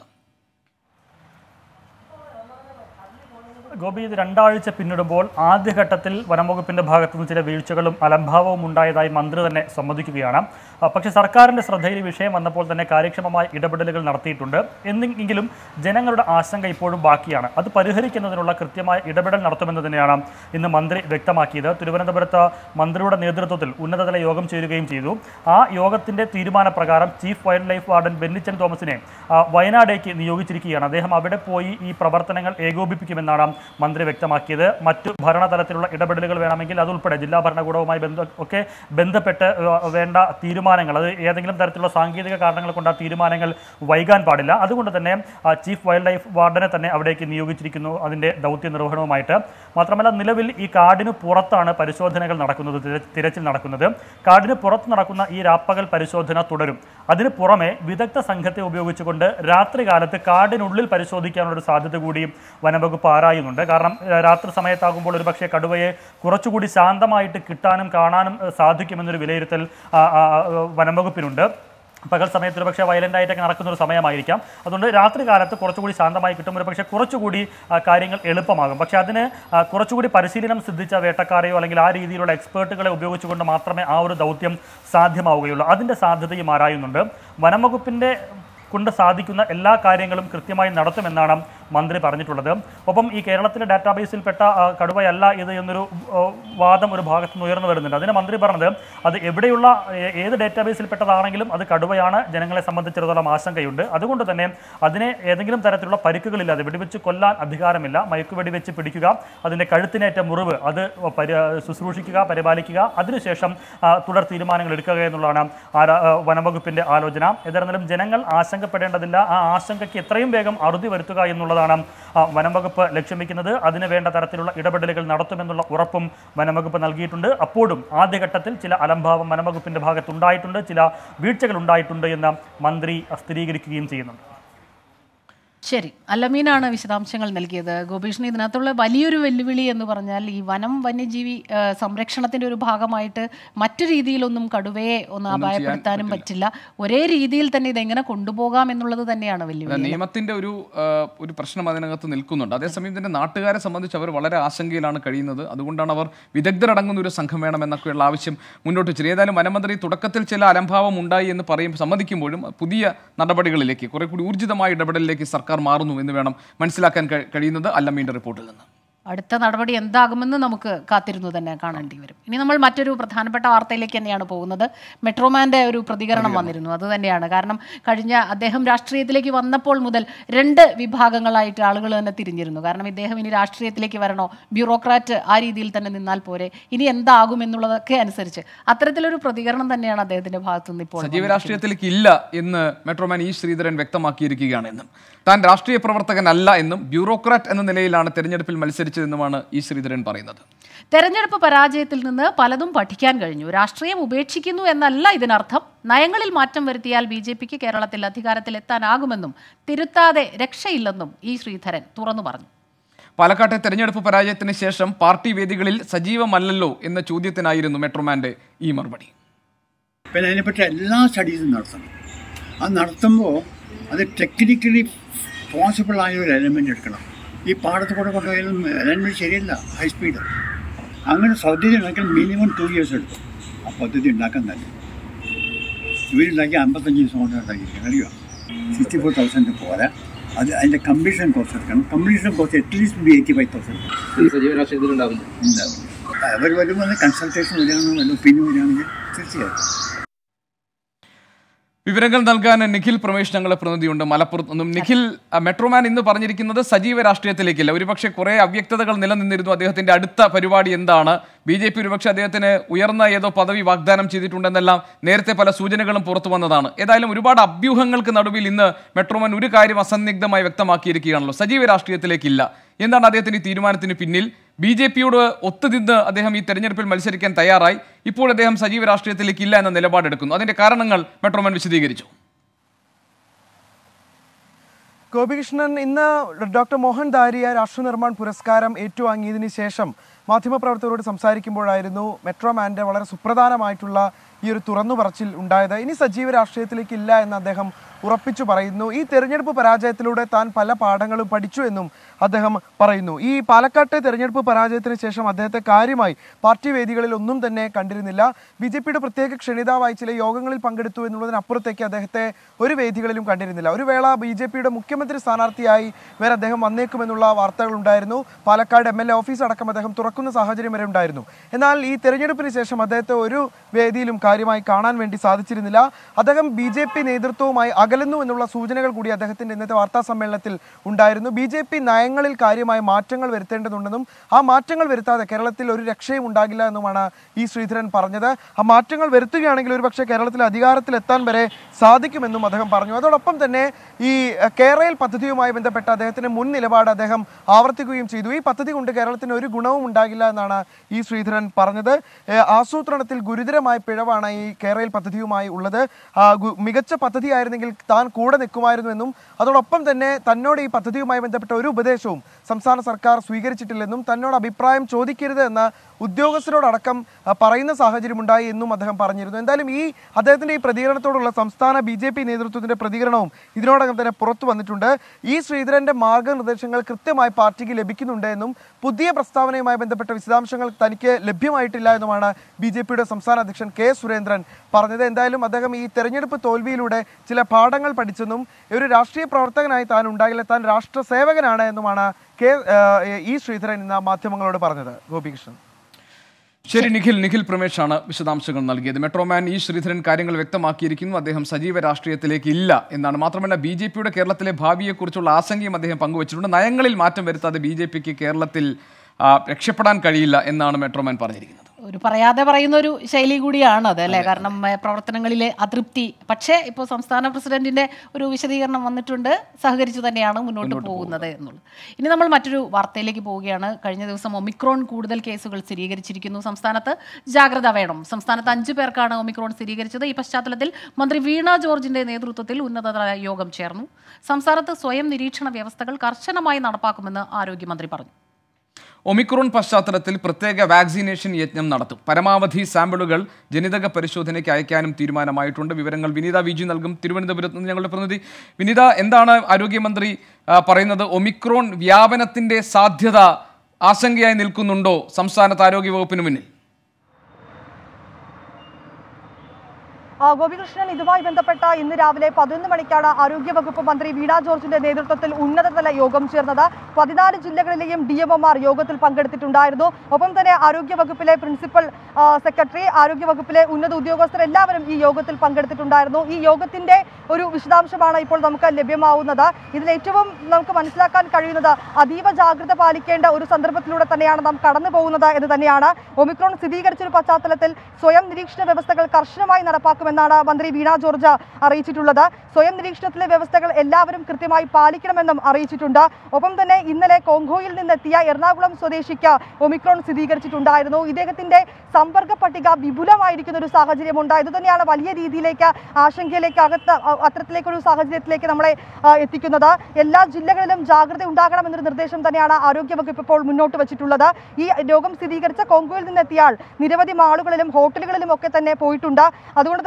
ഗോപി ഇത് രണ്ടാഴ്ച പിന്നിടുമ്പോൾ ആദ്യഘട്ടത്തിൽ വനംവകുപ്പിന്റെ ഭാഗത്തു നിന്ന് ചില വീഴ്ചകളും അലംഭാവവും ഉണ്ടായതായി മന്ത്രി തന്നെ സമ്മതിക്കുകയാണ് ആ, പക്ഷേ സർക്കാരിന്റെ ശ്രദ്ധയിൽ ഈ വിഷയം വന്നപ്പോൾ തന്നെ കാര്യക്ഷമമായ ഇടപെടലുകൾ നടത്തിയിട്ടുണ്ട് എന്നെങ്കിലും ജനങ്ങളുടെ ആശങ്ക ഇപ്പോഴും ബാക്കിയാണ് അത് പരിഹരിക്കുന്നതിനുള്ള കൃത്യമായ ഇടപെടൽ നടത്തുമെന്ന് തന്നെയാണ് ഇന്ന് മന്ത്രി വ്യക്തമാക്കിയത് തിരുവനന്തപുരത്ത് മന്ത്രിയുടെ നേതൃത്വത്തിൽ ഉന്നതതല യോഗം ചേരുകയും ചെയ്തു ആ യോഗത്തിന്റെ തീരുമാനപ്രകാരം chief wildlife warden Bennichan തോമസിനെ ആ, വയനാടേക്ക് നിയോഗിച്ചിരിക്കുകയാണ് അദ്ദേഹം അവിടെ പോയി ഈ പ്രവർത്തനങ്ങൾ ഏകോപിപ്പിക്കുമെന്നാണ് മന്ത്രി വ്യക്തമാക്കിയത് മറ്റു ഭരണതലത്തിലുള്ള ഇടപെടലുകൾ വേണമെങ്കിൽ അതുൾപ്പെടെ ജില്ലാ ഭരണകൂടവുമായി ബന്ധ ഒക്കെ ബന്ധപ്പെട്ട് ഏഹ്, വേണ്ട തീരുമാനങ്ങൾ അത് ഏതെങ്കിലും തരത്തിലുള്ള സാങ്കേതിക കാരണങ്ങൾ കൊണ്ട് ആ തീരുമാനങ്ങൾ വൈകാൻ പാടില്ല അതുകൊണ്ട് തന്നെ ആ, ചീഫ് വൈൽഡ് ലൈഫ് വാർഡനെ തന്നെ അവിടേക്ക് നിയോഗിച്ചിരിക്കുന്നു അതിൻ്റെ ദൗത്യ നിർവഹണവുമായിട്ട് മാത്രമല്ല നിലവിൽ ഈ കാടിന് പുറത്താണ് പരിശോധനകൾ നടക്കുന്നത് തിര- തിരച്ചിൽ നടക്കുന്നത് കാടിന് പുറത്ത് നടക്കുന്ന ഈ രാപ്പകൽ പരിശോധന തുടരും അതിന് പുറമെ വിദഗ്ധ സംഘത്തെ ഉപയോഗിച്ചുകൊണ്ട് രാത്രി കാലത്ത് കാടിനുള്ളിൽ പരിശോധിക്കാനുള്ള ഒരു സാധ്യത കൂടി വനംവകുപ്പ് ആരായുന്നുണ്ട് കാരണം ഏഹ്, രാത്രി സമയത്താകുമ്പോൾ ഒരു പക്ഷേ കടുവയെ കുറച്ചുകൂടി ശാന്തമായിട്ട് കിട്ടാനും കാണാനും ഏഹ്, സാധിക്കുമെന്നൊരു വിലയിരുത്തൽ ആ, ആ, ആ, വനംവകുപ്പിനുണ്ട് പകൽ സമയത്ത് ഒരു പക്ഷേ വയലൻ്റ് ആയിട്ടൊക്കെ നടക്കുന്ന ഒരു സമയമായിരിക്കാം അതുകൊണ്ട് രാത്രി കാലത്ത് കുറച്ചുകൂടി ശാന്തമായി കിട്ടും ഒരു പക്ഷേ കുറച്ചുകൂടി ആ, കാര്യങ്ങൾ എളുപ്പമാകും പക്ഷേ അതിന് ആ, കുറച്ചുകൂടി പരിശീലനം സിദ്ധിച്ച വേട്ടക്കാരെയോ അല്ലെങ്കിൽ ആ രീതിയിലുള്ള എക്സ്പേർട്ടുകളെ ഉപയോഗിച്ചുകൊണ്ട് മാത്രമേ ആ ഒരു ദൗത്യം സാധ്യമാവുകയുള്ളൂ അതിൻ്റെ സാധ്യതയും ആരായുന്നുണ്ട് വനംവകുപ്പിൻ്റെ കൊണ്ട് സാധിക്കുന്ന എല്ലാ കാര്യങ്ങളും കൃത്യമായി നടത്തുമെന്നാണ് മന്ത്രി പറഞ്ഞിട്ടുള്ളത് ഒപ്പം ഈ കേരളത്തിലെ ഡാറ്റാബേസിൽപ്പെട്ട ആ, കടുവയല്ല ഇത് എന്നൊരു ആ, വാദം ഒരു ഭാഗത്ത് നിന്ന് ഉയർന്നു വരുന്നുണ്ട് അതിന് മന്ത്രി പറഞ്ഞത് അത് എവിടെയുള്ള ഏ- ഏത് ഡാറ്റാബേസിൽപ്പെട്ടതാണെങ്കിലും അത് കടുവയാണ് ജനങ്ങളെ സംബന്ധിച്ചിടത്തോളം ആശങ്കയുണ്ട് അതുകൊണ്ട് തന്നെ അതിനെ ഏതെങ്കിലും തരത്തിലുള്ള പരിക്കുകളില്ലാതെ വെടിവെച്ച് കൊല്ലാൻ അധികാരമില്ല മയക്കുവെടി വെച്ച് പിടിക്കുക അതിൻ്റെ കഴുത്തിനേറ്റ മുറിവ് അത് പരി ശുശ്രൂഷിക്കുക പരിപാലിക്കുക അതിനുശേഷം ആ, തുടർ തീരുമാനങ്ങൾ എടുക്കുക എന്നുള്ളതാണ് ആരാ- ആ, വനംവകുപ്പിന്റെ ആലോചന ഏതായിരുന്നാലും ജനങ്ങൾ ആശങ്കപ്പെടേണ്ടതില്ല ആ ആശങ്കയ്ക്ക് എത്രയും വേഗം അറുതി വരുത്തുക എന്നുള്ളതാണ് ആ, വനംവകുപ്പ് ലക്ഷ്യം വെക്കുന്നത് അതിന് വേണ്ട തരത്തിലുള്ള ഇടപെടലുകൾ നടത്തുമെന്നുള്ള ഉറപ്പും വനംവകുപ്പ് നൽകിയിട്ടുണ്ട് അപ്പോഴും ആദ്യഘട്ടത്തിൽ ചില അലംഭാവം വനംവകുപ്പിന്റെ ഭാഗത്തുണ്ടായിട്ടുണ്ട് ചില വീഴ്ചകൾ ഉണ്ടായിട്ടുണ്ട് എന്ന് മന്ത്രി സ്ഥിരീകരിക്കുകയും ചെയ്യുന്നുണ്ട് ശരി അല്ലമീനാണ് വിശദാംശങ്ങൾ നൽകിയത് ഗോപീഷ്ണി ഇതിനകത്തുള്ള വലിയൊരു വെല്ലുവിളി എന്ന് പറഞ്ഞാൽ ഈ വനം വന്യജീവി ആ, സംരക്ഷണത്തിന്റെ ഒരു ഭാഗമായിട്ട് മറ്റു രീതിയിലൊന്നും കടുവയെ ഒന്ന് അപായപ്പെടുത്താനും പറ്റില്ല ഒരേ രീതിയിൽ തന്നെ ഇതെങ്ങനെ കൊണ്ടുപോകാം എന്നുള്ളത് തന്നെയാണ് വെല്ലുവിളി നിയമത്തിന്റെ ഒരു ആ, ഒരു പ്രശ്നം അതിനകത്ത് നിൽക്കുന്നുണ്ട് അതേസമയം തന്നെ നാട്ടുകാരെ സംബന്ധിച്ച് അവർ വളരെ ആശങ്കയിലാണ് കഴിയുന്നത് അതുകൊണ്ടാണ് അവർ വിദഗ്ധരടങ്ങുന്ന ഒരു സംഘം വേണമെന്നൊക്കെയുള്ള ആവശ്യം മുന്നോട്ട് വെച്ചത് ഏതായാലും വനമന്ത്രി തുടക്കത്തിൽ ചില അലംഭാവം ഉണ്ടായി എന്ന് പറയും സമ്മതിക്കുമ്പോഴും പുതിയ നടപടികളിലേക്ക് കുറെ കൂടി ഊർജിതമായ ഇടപെടലിലേക്ക് സർക്കാർ മാറുന്നു എന്ന് വേണം മനസ്സിലാക്കാൻ കഴി- കഴിയുന്നത് അല്ലമ്മീൻ്റെ റിപ്പോർട്ടിൽ നിന്ന് അടുത്ത നടപടി എന്താകുമെന്ന് നമുക്ക് കാത്തിരുന്നു തന്നെ കാണേണ്ടി വരും ഇനി നമ്മൾ മറ്റൊരു പ്രധാനപ്പെട്ട വാർത്തയിലേക്ക് തന്നെയാണ് പോകുന്നത് മെട്രോമാന്റെ ഒരു പ്രതികരണം വന്നിരുന്നു അത് തന്നെയാണ് കാരണം കഴിഞ്ഞ അദ്ദേഹം രാഷ്ട്രീയത്തിലേക്ക് വന്നപ്പോൾ മുതൽ രണ്ട് വിഭാഗങ്ങളായിട്ട് ആളുകൾ തന്നെ തിരിഞ്ഞിരുന്നു കാരണം ഇദ്ദേഹം ഇനി രാഷ്ട്രീയത്തിലേക്ക് വരണോ ബ്യൂറോക്രാറ്റ് ആ രീതിയിൽ തന്നെ നിന്നാൽ പോരെ ഇനി എന്താകും എന്നുള്ളതൊക്കെ അനുസരിച്ച് അത്തരത്തിലൊരു പ്രതികരണം തന്നെയാണ് അദ്ദേഹത്തിന്റെ ഭാഗത്തു നിന്ന് ഇപ്പോൾ സജീവ രാഷ്ട്രീയത്തിലേക്ക് ഇല്ല എന്ന് മെട്രോമാൻ ഇ ശ്രീധരൻ വ്യക്തമാക്കിയിരിക്കുകയാണ് എന്നും താൻ രാഷ്ട്രീയ പ്രവർത്തകനല്ല എന്നും ബ്യൂറോക്രാറ്റ് എന്ന നിലയിലാണ് തെരഞ്ഞെടുപ്പിൽ മത്സരിച്ചതെന്നുമാണ് ഇ ശ്രീധരൻ പറയുന്നത് തെരഞ്ഞെടുപ്പ് പരാജയത്തിൽ നിന്ന് പലതും പഠിക്കാൻ കഴിഞ്ഞു രാഷ്ട്രീയം ഉപേക്ഷിക്കുന്നു എന്നല്ല ഇതിനർത്ഥം നയങ്ങളിൽ മാറ്റം വരുത്തിയാൽ ബി ജെ പിക്ക് കേരളത്തിൽ അധികാരത്തിലെത്താനാകുമെന്നും തിരുത്താതെ രക്ഷയില്ലെന്നും ഇ ശ്രീധരൻ തുറന്നു പറഞ്ഞു പാലക്കാട്ടെ തെരഞ്ഞെടുപ്പ് പരാജയത്തിന് ശേഷം പാർട്ടി വേദികളിൽ സജീവമല്ലല്ലോ എന്ന ചോദ്യത്തിനായിരുന്നു മെട്രോമാന്റെ ഈ മറുപടി പിന്നെ അതിനെപ്പറ്റി എല്ലാ സ്റ്റഡീസും നടത്തണം അത് നടത്തുമ്പോൾ അത് ടെക്നിക്കലി പോസിബിൾ ആയ ഒരു എലമെൻ്റ് എടുക്കണം ഈ പാടത്ത് കൂടെ കൊണ്ടുപോയാലും എലമെൻറ്റ് ശരിയല്ല ഹൈ സ്പീഡ് അങ്ങനെ സൗദിയിൽ ഉണ്ടാക്കാൻ മിനിമം ടു ഇയേഴ്സ് എടുക്കും ആ പദ്ധതി ഉണ്ടാക്കാൻ തന്നെ ഇവരുണ്ടാക്കി അമ്പത്തഞ്ച് ദിവസം കൊണ്ട് ഉണ്ടാക്കിയിരിക്കണം അറിയുക സിക്സ്റ്റി ഫോർ തൗസൻഡ് പോരാ അത് അതിൻ്റെ കമ്പീഷൻ കോസ്റ്റ് എടുക്കണം completion cost at least eighty five thousand സജീവ രാഷ്ട്രീയത്തിൽ ഉണ്ടാകും ഉണ്ടാവും അവർ വരുമ്പോൾ കൺസൾട്ടേഷൻ വരികയാണെന്ന് വല്ല ഒപ്പീനിയൻ വരികയാണെങ്കിൽ തീർച്ചയായിട്ടും വിവരങ്ങൾ നൽകാൻ നിഖിൽ പ്രമേഷ് ഞങ്ങളെ പ്രതിനിധിയുണ്ട് മലപ്പുറത്ത് നിന്നും നിഖിൽ ആ, മെട്രോമാൻ ഇന്ന് പറഞ്ഞിരിക്കുന്നത് സജീവ രാഷ്ട്രീയത്തിലേക്കില്ല ഒരുപക്ഷെ കുറെ അവ്യക്തതകൾ നിലനിന്നിരുന്നു അദ്ദേഹത്തിന്റെ അടുത്ത പരിപാടി എന്താണ് ബി ജെ പി ഒരുപക്ഷെ അദ്ദേഹത്തിന് ഉയർന്ന ഏതോ പദവി വാഗ്ദാനം ചെയ്തിട്ടുണ്ടെന്നെല്ലാം നേരത്തെ പല സൂചനകളും പുറത്തു വന്നതാണ് ഏതായാലും ഒരുപാട് അഭ്യൂഹങ്ങൾക്ക് നടുവിൽ ഇന്ന് മെട്രോമാൻ ഒരു കാര്യം അസന്നിഗ്ധമായി വ്യക്തമാക്കിയിരിക്കുകയാണല്ലോ സജീവ രാഷ്ട്രീയത്തിലേക്കില്ല എന്താണ് അദ്ദേഹത്തിന്റെ ഈ തീരുമാനത്തിന് പിന്നിൽ ബി ജെ പിയോട് ഒത്തുതിന്ന് അദ്ദേഹം ഈ തെരഞ്ഞെടുപ്പിൽ മത്സരിക്കാൻ തയ്യാറായി ഇപ്പോൾ അദ്ദേഹം സജീവ രാഷ്ട്രീയത്തിലേക്ക് ഇല്ല എന്ന നിലപാടെടുക്കുന്നു അതിന്റെ കാരണങ്ങൾ മെട്രോമാൻ വിശദീകരിച്ചു ഗോപികൃഷ്ണൻ ഇന്ന് ഡോക്ടർ മോഹൻ ദാരിയ രാഷ്ട്ര നിർമ്മാൺ പുരസ്കാരം ഏറ്റുവാങ്ങിയതിന് ശേഷം മാധ്യമപ്രവർത്തകരോട് സംസാരിക്കുമ്പോഴായിരുന്നു മെട്രോമാൻ്റെ വളരെ സുപ്രധാനമായിട്ടുള്ള ഈ ഒരു തുറന്നു പറച്ചിൽ ഉണ്ടായത് ഇനി സജീവ രാഷ്ട്രീയത്തിലേക്ക് ഇല്ല എന്ന് അദ്ദേഹം ഉറപ്പിച്ചു പറയുന്നു ഈ തെരഞ്ഞെടുപ്പ് പരാജയത്തിലൂടെ താൻ പല പാഠങ്ങളും പഠിച്ചു എന്നും അദ്ദേഹം പറയുന്നു ഈ പാലക്കാട്ടെ തെരഞ്ഞെടുപ്പ് പരാജയത്തിന് ശേഷം അദ്ദേഹത്തെ കാര്യമായി പാർട്ടി വേദികളിൽ ഒന്നും തന്നെ കണ്ടിരുന്നില്ല ബി ജെ പിയുടെ പ്രത്യേക ക്ഷണിതാവായി ചില യോഗങ്ങളിൽ പങ്കെടുത്തു എന്നുള്ളതിനപ്പുറത്തേക്ക് അദ്ദേഹത്തെ ഒരു വേദികളിലും കണ്ടിരുന്നില്ല ഒരു വേള ബി ജെ പിയുടെ മുഖ്യമന്ത്രി സ്ഥാനാർത്ഥിയായി വരെ അദ്ദേഹം വന്നേക്കുമെന്നുള്ള വാർത്തകൾ ഉണ്ടായിരുന്നു Palakkad M L A office അടക്കം അദ്ദേഹം തുറക്കുന്ന സാഹചര്യം വരെ ഉണ്ടായിരുന്നു എന്നാൽ ഈ തെരഞ്ഞെടുപ്പിന് ശേഷം അദ്ദേഹത്തെ ഒരു വേദിയിലും കാര്യമായി കാണാൻ വേണ്ടി സാധിച്ചിരുന്നില്ല അദ്ദേഹം ബി ജെ പി നേതൃത്വവുമായി അകലുന്നു എന്നുള്ള സൂചനകൾ കൂടി അദ്ദേഹത്തിന്റെ ഇന്നത്തെ വാർത്താ സമ്മേളനത്തിൽ ഉണ്ടായിരുന്നു ബി ജെ പി നയങ്ങളിൽ കാര്യമായ മാറ്റങ്ങൾ വരുത്തേണ്ടതുണ്ടെന്നും ആ മാറ്റങ്ങൾ വരുത്താതെ കേരളത്തിൽ ഒരു രക്ഷയും ഉണ്ടാകില്ല എന്നുമാണ് ഈ ശ്രീധരൻ പറഞ്ഞത് ആ മാറ്റങ്ങൾ വരുത്തുകയാണെങ്കിൽ ഒരുപക്ഷെ കേരളത്തിൽ അധികാരത്തിലെത്താൻ വരെ സാധിക്കുമെന്നും അദ്ദേഹം പറഞ്ഞു അതോടൊപ്പം തന്നെ ഈ അഹ്, കേരയിൽ പദ്ധതിയുമായി ബന്ധപ്പെട്ട അദ്ദേഹത്തിന്റെ മുൻ നിലപാട് അദ്ദേഹം ആവർത്തിക്കുകയും ചെയ്തു ഈ പദ്ധതി കൊണ്ട് കേരളത്തിന് ഒരു ഗുണവും ഉണ്ടാകില്ല എന്നാണ് ഈ ശ്രീധരൻ പറഞ്ഞത് ഏഹ്, ആസൂത്രണത്തിൽ ഗുരുതരമായ പിഴവാണ് ഈ കേരയിൽ പദ്ധതിയുമായി ഉള്ളത് ആ, ഗു- മികച്ച പദ്ധതിയായിരുന്നെങ്കിൽ താൻ കൂടെ നിൽക്കുമായിരുന്നുവെന്നും അതോടൊപ്പം തന്നെ തന്നോട് ഈ പദ്ധതിയുമായി ബന്ധപ്പെട്ട ഒരു ഉപദേശവും സംസ്ഥാന സർക്കാർ സ്വീകരിച്ചിട്ടില്ലെന്നും തന്നോട് അഭിപ്രായം ചോദിക്കരുത് എന്ന ഉദ്യോഗസ്ഥരോടക്കം ആ, പറയുന്ന സാഹചര്യമുണ്ടായി എന്നും അദ്ദേഹം പറഞ്ഞിരുന്നു എന്തായാലും ഈ അദ്ദേഹത്തിന്റെ ഈ പ്രതികരണത്തോടുള്ള സംസ്ഥാന ബി ജെ പി നേതൃത്വത്തിന്റെ പ്രതികരണവും ഇതിനോടകം തന്നെ പുറത്തു വന്നിട്ടുണ്ട് ഈ ശ്രീധരന്റെ മാർഗനിർദ്ദേശങ്ങൾ കൃത്യമായി പാർട്ടിക്ക് ലഭിക്കുന്നുണ്ട് എന്നും പുതിയ പ്രസ്താവനയുമായി ബന്ധപ്പെട്ട വിശദാംശങ്ങൾ തനിക്ക് ലഭ്യമായിട്ടില്ല എന്നുമാണ് ബി ജെ പിയുടെ സംസ്ഥാന അധ്യക്ഷൻ കെ സുരേന്ദ്രൻ പറഞ്ഞത് എന്തായാലും അദ്ദേഹം ഈ തെരഞ്ഞെടുപ്പ് തോൽവിയിലൂടെ ചില പാഠങ്ങൾ പഠിച്ചെന്നും ഒരു രാഷ്ട്രീയ പ്രവർത്തകനായി താൻ ഉണ്ടാകില്ല താൻ രാഷ്ട്ര സേവകനാണ് എന്നുമാണ് കെ ആ, ഇ ശ്രീധരൻ ഇന്ന് മാധ്യമങ്ങളോട് പറഞ്ഞത് ഗോപികൃഷ്ണൻ ശരി നിഖിൽ നിഖിൽ പ്രമേഷാണ് വിശദാംശങ്ങൾ നൽകിയത് മെട്രോമാൻ ഇ ശ്രീധരൻ കാര്യങ്ങൾ വ്യക്തമാക്കിയിരിക്കുന്നു അദ്ദേഹം സജീവ രാഷ്ട്രീയത്തിലേക്ക് ഇല്ല എന്നാണ് മാത്രമല്ല ബി ജെ പിയുടെ കേരളത്തിലെ ഭാവിയെക്കുറിച്ചുള്ള ആശങ്കയും അദ്ദേഹം പങ്കുവച്ചിട്ടുണ്ട് നയങ്ങളിൽ മാറ്റം വരുത്താതെ ബി ജെ പിക്ക് കേരളത്തിൽ ആ, രക്ഷപ്പെടാൻ കഴിയില്ല എന്നാണ് മെട്രോമാൻ പറഞ്ഞിരിക്കുന്നത് ഒരു പറയാതെ പറയുന്ന ഒരു ശൈലി കൂടിയാണ് അത് അല്ലേ കാരണം ഏഹ്, പ്രവർത്തനങ്ങളിലെ അതൃപ്തി പക്ഷേ ഇപ്പോൾ സംസ്ഥാന പ്രസിഡന്റിന്റെ ഒരു വിശദീകരണം വന്നിട്ടുണ്ട് സഹകരിച്ചു തന്നെയാണ് മുന്നോട്ട് പോകുന്നത് എന്നുള്ളത് ഇനി നമ്മൾ മറ്റൊരു വാർത്തയിലേക്ക് പോവുകയാണ് കഴിഞ്ഞ ദിവസം ഒമിക്രോൺ കൂടുതൽ കേസുകൾ സ്ഥിരീകരിച്ചിരിക്കുന്നു സംസ്ഥാനത്ത് ജാഗ്രത വേണം സംസ്ഥാനത്ത് അഞ്ചു പേർക്കാണ് ഒമിക്രോൺ സ്ഥിരീകരിച്ചത് ഈ പശ്ചാത്തലത്തിൽ മന്ത്രി വീണ ജോർജിന്റെ നേതൃത്വത്തിൽ ഉന്നതതല യോഗം ചേർന്നു സംസ്ഥാനത്ത് സ്വയം നിരീക്ഷണ വ്യവസ്ഥകൾ കർശനമായി നടപ്പാക്കുമെന്ന് ആരോഗ്യമന്ത്രി പറഞ്ഞു ഒമിക്രോൺ പശ്ചാത്തലത്തിൽ പ്രത്യേക വാക്സിനേഷൻ യജ്ഞം നടത്തും പരമാവധി സാമ്പിളുകൾ ജനിതക പരിശോധനയ്ക്ക് അയക്കാനും തീരുമാനമായിട്ടുണ്ട് വിവരങ്ങൾ വിനീത വി ജി നൽകും തിരുവനന്തപുരത്ത് നിന്ന് ഞങ്ങളുടെ പ്രതിനിധി വിനീത എന്താണ് ആരോഗ്യമന്ത്രി ആ, പറയുന്നത് ഒമിക്രോൺ വ്യാപനത്തിന്റെ സാധ്യത ആശങ്കയായി നിൽക്കുന്നുണ്ടോ സംസ്ഥാനത്ത് ആരോഗ്യ വകുപ്പിന് മുന്നിൽ ആ, ഗോപികൃഷ്ണൻ ഇതുമായി ബന്ധപ്പെട്ട ഇന്ന് രാവിലെ പതിനൊന്ന് മണിക്കാണ് ആരോഗ്യവകുപ്പ് മന്ത്രി വീണ ജോർജിന്റെ നേതൃത്വത്തിൽ ഉന്നതതല യോഗം ചേർന്നത് പതിനാല് ജില്ലകളിലെയും ഡി എംഒമാർ യോഗത്തിൽ പങ്കെടുത്തിട്ടുണ്ടായിരുന്നു ഒപ്പം തന്നെ ആരോഗ്യവകുപ്പിലെ പ്രിൻസിപ്പൽ ആ, സെക്രട്ടറി ആരോഗ്യവകുപ്പിലെ ഉന്നത ഉദ്യോഗസ്ഥർ എല്ലാവരും ഈ യോഗത്തിൽ പങ്കെടുത്തിട്ടുണ്ടായിരുന്നു ഈ യോഗത്തിന്റെ ഒരു വിശദാംശമാണ് ഇപ്പോൾ നമുക്ക് ലഭ്യമാവുന്നത് ഇതിൽ ഏറ്റവും നമുക്ക് മനസ്സിലാക്കാൻ കഴിയുന്നത് അതീവ ജാഗ്രത പാലിക്കേണ്ട ഒരു സന്ദർഭത്തിലൂടെ തന്നെയാണ് നാം കടന്നു പോകുന്നത് എന്ന് തന്നെയാണ് ഒമിക്രോൺ സ്ഥിരീകരിച്ച ഒരു പശ്ചാത്തലത്തിൽ സ്വയം നിരീക്ഷണ വ്യവസ്ഥകൾ കർശനമായി നടപ്പാക്കുമെന്നാണ് മന്ത്രി വീണ ജോർജ് അറിയിച്ചിട്ടുള്ളത് സ്വയം നിരീക്ഷണത്തിലെ വ്യവസ്ഥകൾ എല്ലാവരും കൃത്യമായി പാലിക്കണമെന്നും അറിയിച്ചിട്ടുണ്ട് ഒപ്പം തന്നെ ഇന്നലെ കോങ്കോയിൽ നിന്നെത്തിയ എറണാകുളം സ്വദേശിക്ക് ഒമിക്രോൺ സ്ഥിരീകരിച്ചിട്ടുണ്ടായിരുന്നു ഇദ്ദേഹത്തിന്റെ സമ്പർക്ക പട്ടിക വിപുലമായിരിക്കുന്ന ഒരു സാഹചര്യമുണ്ട് ഇത് തന്നെയാണ് വലിയ രീതിയിലേക്ക് ആശങ്കയിലേക്ക് അകത്ത് അ- അത്തരത്തിലേക്കൊരു സാഹചര്യത്തിലേക്ക് നമ്മളെ ആ, എത്തിക്കുന്നത് എല്ലാ ജില്ലകളിലും ജാഗ്രത ഉണ്ടാകണമെന്നൊരു നിർദ്ദേശം തന്നെയാണ് ആരോഗ്യവകുപ്പ് ഇപ്പോൾ മുന്നോട്ട് വെച്ചിട്ടുള്ളത് ഈ രോഗം സ്ഥിരീകരിച്ച കോങ്കോയിൽ നിന്നെത്തിയ ആൾ നിരവധി മാളുകളിലും ഹോട്ടലുകളിലും ഒക്കെ തന്നെ പോയിട്ടുണ്ട് അതുകൊണ്ട് തന്നെ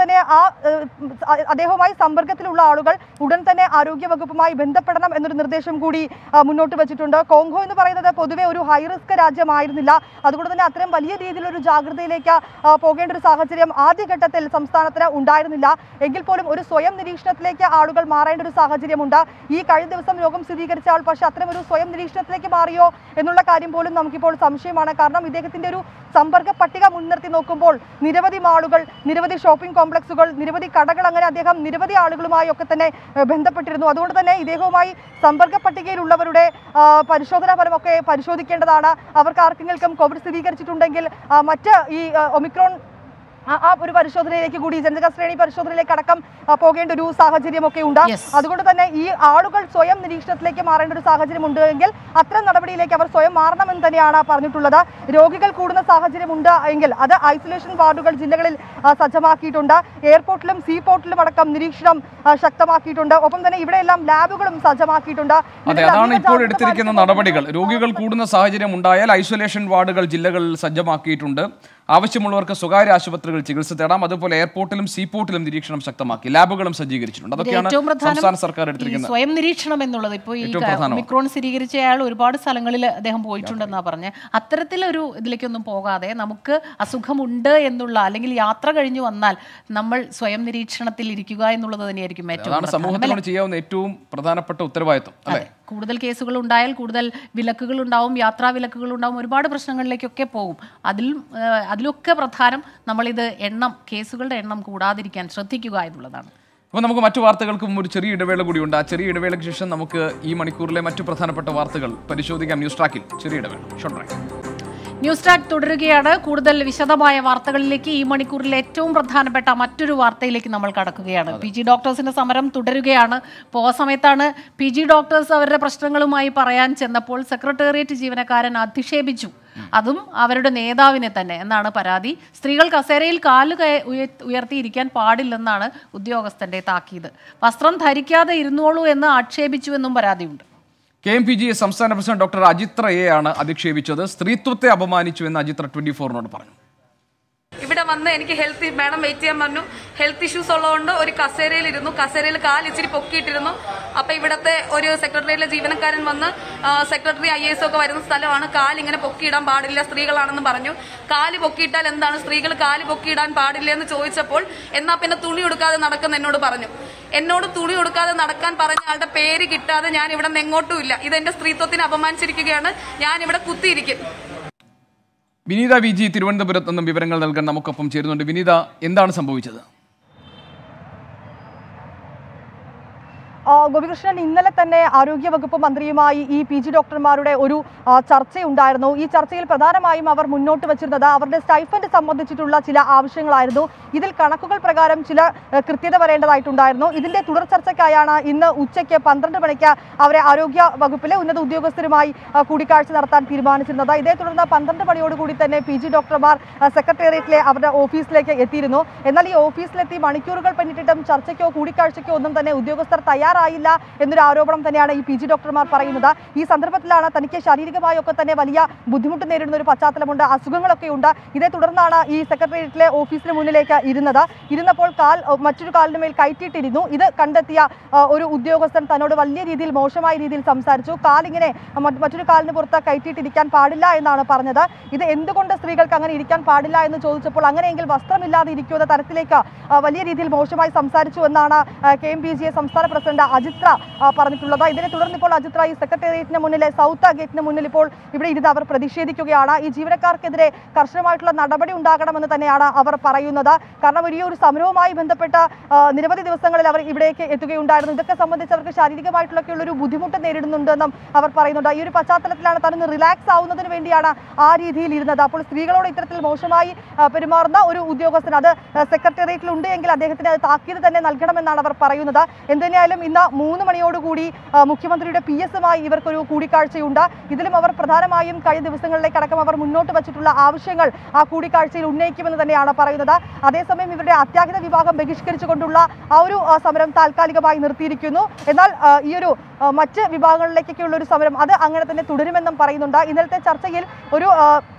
തന്നെ ആ ഏഹ്, അ- അദ്ദേഹവുമായി സമ്പർക്കത്തിലുള്ള ആളുകൾ ഉടൻ തന്നെ ആരോഗ്യ വകുപ്പുമായി ബന്ധപ്പെടണം എന്നൊരു നിർദ്ദേശം കൂടി ആ, മുന്നോട്ട് വെച്ചിട്ടുണ്ട് കോങ്കോ എന്ന് പറയുന്നത് പൊതുവെ ഒരു ഹൈ റിസ്ക് രാജ്യമായിരുന്നില്ല അതുകൊണ്ട് തന്നെ അത്തരം വലിയ രീതിയിലൊരു ജാഗ്രതയിലേക്ക് ആ, പോകേണ്ട ഒരു സാഹചര്യം ആദ്യഘട്ടത്തിൽ സംസ്ഥാനത്തിന് ഉണ്ടായിരുന്നില്ല എങ്കിൽ പോലും ഒരു സ്വയം നിരീക്ഷണത്തിലേക്ക് ആളുകൾ മാറേണ്ട ഒരു സാഹചര്യമുണ്ട് ഈ കഴിഞ്ഞ ദിവസം രോഗം സ്ഥിരീകരിച്ച ആൾ പക്ഷേ അത്തരം ഒരു സ്വയം നിരീക്ഷണത്തിലേക്ക് മാറിയോ എന്നുള്ള കാര്യം പോലും നമുക്കിപ്പോൾ സംശയമാണ് കാരണം ഇദ്ദേഹത്തിന്റെ ഒരു സമ്പർക്ക പട്ടിക മുൻനിർത്തി നോക്കുമ്പോൾ നിരവധി മാളുകൾ നിരവധി ഷോപ്പിംഗ് കോംപ്ലക്സുകൾ നിരവധി കടകൾ അങ്ങനെ അദ്ദേഹം നിരവധി ആളുകളുമായി ഒക്കെ തന്നെ ഏഹ്, ബന്ധപ്പെട്ടിരുന്നു അതുകൊണ്ട് തന്നെ ഇദ്ദേഹവുമായി സമ്പർക്ക പട്ടികയിലുള്ളവരുടെ ആ, പരിശോധനാ ഫലമൊക്കെ പരിശോധിക്കേണ്ടതാണ് അവർക്ക് ആർക്കെങ്കിലും കോവിഡ് സ്ഥിരീകരിച്ചിട്ടുണ്ടെങ്കിൽ ആ, മറ്റ് ഈ ആ, ഒമിക്രോൺ ആ- ആ ഒരു പരിശോധനയിലേക്ക് കൂടി ജനിതക ശ്രേണി പരിശോധനയിലേക്ക് അടക്കം ആ, പോകേണ്ട ഒരു സാഹചര്യമൊക്കെ ഉണ്ട് അതുകൊണ്ട് തന്നെ ഈ ആളുകൾ സ്വയം നിരീക്ഷണത്തിലേക്ക് മാറേണ്ട ഒരു സാഹചര്യം ഉണ്ട് എങ്കിൽ അത്തരം നടപടിയിലേക്ക് അവർ സ്വയം മാറണമെന്ന് തന്നെയാണ് പറഞ്ഞിട്ടുള്ളത് രോഗികൾ കൂടുന്ന സാഹചര്യം ഉണ്ട് എങ്കിൽ അത് ഐസൊലേഷൻ വാർഡുകൾ ജില്ലകളിൽ ആ, സജ്ജമാക്കിയിട്ടുണ്ട് എയർപോർട്ടിലും സീപോർട്ടിലും അടക്കം നിരീക്ഷണം ആ, ശക്തമാക്കിയിട്ടുണ്ട് ഒപ്പം തന്നെ ഇവിടെയെല്ലാം ലാബുകളും സജ്ജമാക്കിയിട്ടുണ്ട് അതെ അതാണ് ഇപ്പോൾ എടുത്തിരിക്കുന്ന നടപടികൾ രോഗികൾ കൂടുന്ന സാഹചര്യം ഉണ്ടായാൽ ഐസൊലേഷൻ വാർഡുകൾ ജില്ലകളിൽ സജ്ജമാക്കിയിട്ടുണ്ട് ആവശ്യമുള്ളവർക്ക് സ്വകാര്യ ആശുപത്രികൾ ചികിത്സ തേടാം അതുപോലെ എയർപോർട്ടിലും സീപോർട്ടിലും നിരീക്ഷണം ശക്തമാക്കി ലാബുകളും സജ്ജീകരിച്ചിട്ടുണ്ട് ഇതിൽ അതൊക്കെയാണ് ഏറ്റവും പ്രധാനം സംസ്ഥാന സർക്കാർ ഈ എടുത്തിരിക്കുന്നത് സ്വയം നിരീക്ഷണം എന്നുള്ളത് ഇപ്പോൾ ഈ ഏറ്റവും പ്രധാനമാണ്. ഒമിക്രോൺ സ്ഥിരീകരിച്ച അയാൾ ഒരുപാട് സ്ഥലങ്ങളിൽ അദ്ദേഹം പോയിട്ടുണ്ടെന്നാ പറഞ്ഞ് അത്തരത്തിലൊരു ഇതിലേക്കൊന്നും പോകാതെ നമുക്ക് അസുഖമുണ്ട് എന്നുള്ള അല്ലെങ്കിൽ യാത്ര കഴിഞ്ഞു വന്നാൽ നമ്മൾ സ്വയം നിരീക്ഷണത്തിൽ ഇരിക്കുക എന്നുള്ളത് തന്നെയായിരിക്കും ഏറ്റവും അതാണ് പ്രധാനം, അല്ലേ? സമൂഹത്തിനോട് ചെയ്യാവുന്ന ഏറ്റവും പ്രധാനപ്പെട്ട ഉത്തരവാദിത്വം അല്ലെ കൂടുതൽ കേസുകൾ ഉണ്ടായാൽ കൂടുതൽ വിലക്കുകൾ ഉണ്ടാവും യാത്രാ വിലക്കുകൾ ഉണ്ടാവും ഒരുപാട് പ്രശ്നങ്ങളിലേക്കൊക്കെ പോകും അതിൽ ഏഹ്, അതിലൊക്കെ പ്രധാനം നമ്മളിത് എണ്ണം കേസുകളുടെ എണ്ണം കൂടാതിരിക്കാൻ ശ്രദ്ധിക്കുക എന്നുള്ളതാണ് അപ്പോൾ നമുക്ക് മറ്റു വാർത്തകൾക്കും ഒരു ചെറിയ ഇടവേള കൂടിയുണ്ട് ആ ചെറിയ ഇടവേളയ്ക്ക് ശേഷം നമുക്ക് ഈ മണിക്കൂറിലെ മറ്റു പ്രധാനപ്പെട്ട വാർത്തകൾ പരിശോധിക്കാം ന്യൂസ് ട്രാക്കിൽ ചെറിയ ഇടവേള ഷോർട്ട് ബ്രേക്ക് ന്യൂസ് ട്രാക്ക് തുടരുകയാണ് കൂടുതൽ വിശദമായ വാർത്തകളിലേക്ക് ഈ മണിക്കൂറിലെ ഏറ്റവും പ്രധാനപ്പെട്ട മറ്റൊരു വാർത്തയിലേക്ക് നമ്മൾ കടക്കുകയാണ് പി ജി ഡോക്ടേഴ്സിന്റെ സമരം തുടരുകയാണ് ഇപ്പോൾ ആ സമയത്താണ് പി ജി ഡോക്ടേഴ്സ് അവരുടെ പ്രശ്നങ്ങളുമായി പറയാൻ ചെന്നപ്പോൾ സെക്രട്ടേറിയറ്റ് ജീവനക്കാരൻ അധിക്ഷേപിച്ചു അതും അവരുടെ നേതാവിനെ തന്നെ എന്നാണ് പരാതി സ്ത്രീകൾ കസേരയിൽ കാല് കയ- ഉയ- ഉയർത്തിയിരിക്കാൻ പാടില്ലെന്നാണ് ഉദ്യോഗസ്ഥന്റെ താക്കീത് വസ്ത്രം ധരിക്കാതെ ഇരുന്നോളൂ എന്ന് ആക്ഷേപിച്ചുവെന്നും പരാതിയുണ്ട് കെ എം പി ജി സംസ്ഥാന പ്രസിഡന്റ് ഡോക്ടർ അജിത്ര എ ആണ് അധിക്ഷേപിച്ചത് സ്ത്രീത്വത്തെ അപമാനിച്ചു എന്ന് അജിത്ര ട്വന്റി ഫോറിനോട് പറഞ്ഞു ഇവിടെ വന്ന് എനിക്ക് ഹെൽത്ത് മാഡം വെയിറ്റ് ചെയ്യാൻ പറഞ്ഞു ഹെൽത്ത് ഇഷ്യൂസ് ഉള്ളതുകൊണ്ട് ഒരു കസേരയിൽ ഇരുന്നു കസേരയിൽ കാൽ ഇച്ചിരി പൊക്കിയിട്ടിരുന്നു അപ്പൊ ഇവിടത്തെ ഒരു സെക്രട്ടറിയിലെ ജീവനക്കാരൻ വന്ന് ആ, സെക്രട്ടറി ഐ എസ് ഒക്കെ വരുന്ന സ്ഥലമാണ് കാൽ ഇങ്ങനെ പൊക്കിയിടാൻ പാടില്ല സ്ത്രീകളാണെന്ന് പറഞ്ഞു കാല് പൊക്കിയിട്ടാൽ എന്താണ് സ്ത്രീകൾ കാല് പൊക്കിയിടാൻ പാടില്ല എന്ന് ചോദിച്ചപ്പോൾ എന്നാ പിന്നെ തുണി ഉടുക്കാതെ നടക്കുന്ന എന്നോട് പറഞ്ഞു എന്നോട് തുണി ഉടുക്കാതെ നടക്കാൻ പറഞ്ഞ ആളുടെ പേര് കിട്ടാതെ ഞാൻ ഇവിടെ നിന്ന് എങ്ങോട്ടും ഇല്ല ഇത് എന്റെ സ്ത്രീത്വത്തിനെ അപമാനിച്ചിരിക്കുകയാണ് ഞാൻ ഇവിടെ കുത്തിയിരിക്കും വിനീത വി ജി തിരുവനന്തപുരത്ത് നിന്നും വിവരങ്ങൾ നൽകാൻ നമുക്കൊപ്പം ചേരുന്നുണ്ട് വിനീത എന്താണ് സംഭവിച്ചത് ആ, ഗോപികൃഷ്ണൻ ഇന്നലെ തന്നെ ആരോഗ്യ വകുപ്പ് മന്ത്രിയുമായി ഈ പി ജി ഡോക്ടർമാരുടെ ഒരു ആ, ചർച്ചയുണ്ടായിരുന്നു ഈ ചർച്ചയിൽ പ്രധാനമായും അവർ മുന്നോട്ട് വച്ചിരുന്നത് അവരുടെ സ്റ്റൈഫൻഡ് സംബന്ധിച്ചിട്ടുള്ള ചില ആവശ്യങ്ങളായിരുന്നു ഇതിൽ കണക്കുകൾ പ്രകാരം ചില ആ, കൃത്യത വരേണ്ടതായിട്ടുണ്ടായിരുന്നു ഇതിന്റെ തുടർ ചർച്ചയ്ക്കായാണ് ഇന്ന് ഉച്ചയ്ക്ക് പന്ത്രണ്ട് മണിക്ക് അവരെ ആരോഗ്യ വകുപ്പിലെ ഉന്നത ഉദ്യോഗസ്ഥരുമായി ആ, കൂടിക്കാഴ്ച നടത്താൻ തീരുമാനിച്ചിരുന്നത് ഇതേ തുടർന്ന് പന്ത്രണ്ട് മണിയോടുകൂടി തന്നെ പി ജി ഡോക്ടർമാർ ആ, സെക്രട്ടേറിയറ്റിലെ അവരുടെ ഓഫീസിലേക്ക് എത്തിയിരുന്നു എന്നാൽ ഈ ഓഫീസിലെത്തി മണിക്കൂറുകൾ പിന്നിട്ടിട്ടും ചർച്ചയ്ക്കോ കൂടിക്കാഴ്ചയ്ക്കോ ഒന്നും തന്നെ ഉദ്യോഗസ്ഥർ തയ്യാറായില്ല എന്നൊരു ആരോപണം തന്നെയാണ് ഈ പി ജി ഡോക്ടർമാർ പറയുന്നത് ഈ സന്ദർഭത്തിലാണ് തനിക്ക് ശാരീരികമായൊക്കെ തന്നെ വലിയ ബുദ്ധിമുട്ട് നേരിടുന്ന ഒരു പശ്ചാത്തലമുണ്ട് അസുഖങ്ങളൊക്കെ ഉണ്ട് ഇതേ തുടർന്നാണ് ഈ സെക്രട്ടേറിയറ്റിലെ ഓഫീസിന് മുന്നിലേക്ക് ഇരുന്നത് ഇരുന്നപ്പോൾ കാൽ ഒ, മറ്റൊരു കാലിന് മേൽ കയറ്റിയിട്ടിരുന്നു ഇത് കണ്ടെത്തിയ ആ, ഒരു ഉദ്യോഗസ്ഥൻ തന്നോട് വലിയ രീതിയിൽ മോശമായ രീതിയിൽ സംസാരിച്ചു കാലിങ്ങനെ മറ്റ് മറ്റൊരു കാലിന് പുറത്ത് കയറ്റിയിട്ടിരിക്കാൻ പാടില്ല എന്നാണ് പറഞ്ഞത് ഇത് എന്തുകൊണ്ട് സ്ത്രീകൾക്ക് അങ്ങനെ ഇരിക്കാൻ പാടില്ല എന്ന് ചോദിച്ചപ്പോൾ അങ്ങനെയെങ്കിൽ വസ്ത്രമില്ലാതെ ഇരിക്കുന്ന തരത്തിലേക്ക് ആ, വലിയ രീതിയിൽ മോശമായി സംസാരിച്ചു എന്നാണ് K M P G A സംസ്ഥാന പ്രസിഡന്റ് അജിത്ര ആ, പറഞ്ഞിട്ടുള്ളത് ഇതിനെ തുടർന്ന് ഇപ്പോൾ അജിത്ര ഈ സെക്രട്ടേറിയറ്റിന് മുന്നിലെ സൗത്ത് ഗേറ്റിന് മുന്നിൽ ഇപ്പോൾ ഇവിടെ ഇരുന്ന് അവർ പ്രതിഷേധിക്കുകയാണ് ഈ ജീവനക്കാർക്കെതിരെ കർശനമായിട്ടുള്ള നടപടി ഉണ്ടാകണമെന്ന് തന്നെയാണ് അവർ പറയുന്നത് കാരണം ഈ ഒരു സമരവുമായി ബന്ധപ്പെട്ട ആ, നിരവധി ദിവസങ്ങളിൽ അവർ ഇവിടേക്ക് എത്തുകയുണ്ടായിരുന്നു ഇതൊക്കെ സംബന്ധിച്ച് അവർക്ക് ശാരീരികമായിട്ടുള്ള ഒരു ബുദ്ധിമുട്ട് നേരിടുന്നുണ്ടെന്നും അവർ പറയുന്നുണ്ട് ഈ ഒരു പശ്ചാത്തലത്തിലാണ് താനൊന്ന് റിലാക്സ് ആവുന്നതിന് വേണ്ടിയാണ് ആ രീതിയിൽ ഇരുന്നത് അപ്പോൾ സ്ത്രീകളോട് ഇത്തരത്തിൽ മോശമായി ആ, പെരുമാറുന്ന ഒരു ഉദ്യോഗസ്ഥൻ അത് സെക്രട്ടേറിയറ്റിൽ ഉണ്ട് എങ്കിൽ അദ്ദേഹത്തിന് അത് താക്കീത് തന്നെ നൽകണമെന്നാണ് അവർ പറയുന്നത് എന്തുതന്നെയായാലും ഇന്ന് മൂന്ന് മണിയോടുകൂടി ആ, മുഖ്യമന്ത്രിയുടെ പി എസുമായി ഇവർക്കൊരു കൂടിക്കാഴ്ചയുണ്ട് ഇതിലും അവർ പ്രധാനമായും കഴിഞ്ഞ ദിവസങ്ങളിലേക്കടക്കം അവർ മുന്നോട്ട് വച്ചിട്ടുള്ള ആവശ്യങ്ങൾ ആ കൂടിക്കാഴ്ചയിൽ ഉന്നയിക്കുമെന്ന് തന്നെയാണ് പറയുന്നത് അതേസമയം ഇവരുടെ അത്യാഹിത വിഭാഗം ബഹിഷ്കരിച്ചുകൊണ്ടുള്ള ആ ഒരു ആ, സമരം താൽക്കാലികമായി നിർത്തിയിരിക്കുന്നു എന്നാൽ ആ, ഈ ഒരു ആ, മറ്റ് വിഭാഗങ്ങളിലേക്കൊക്കെയുള്ള ഒരു സമരം അത് അങ്ങനെ തന്നെ തുടരുമെന്നും പറയുന്നുണ്ട് ഇന്നലത്തെ ചർച്ചയിൽ ഒരു ആ,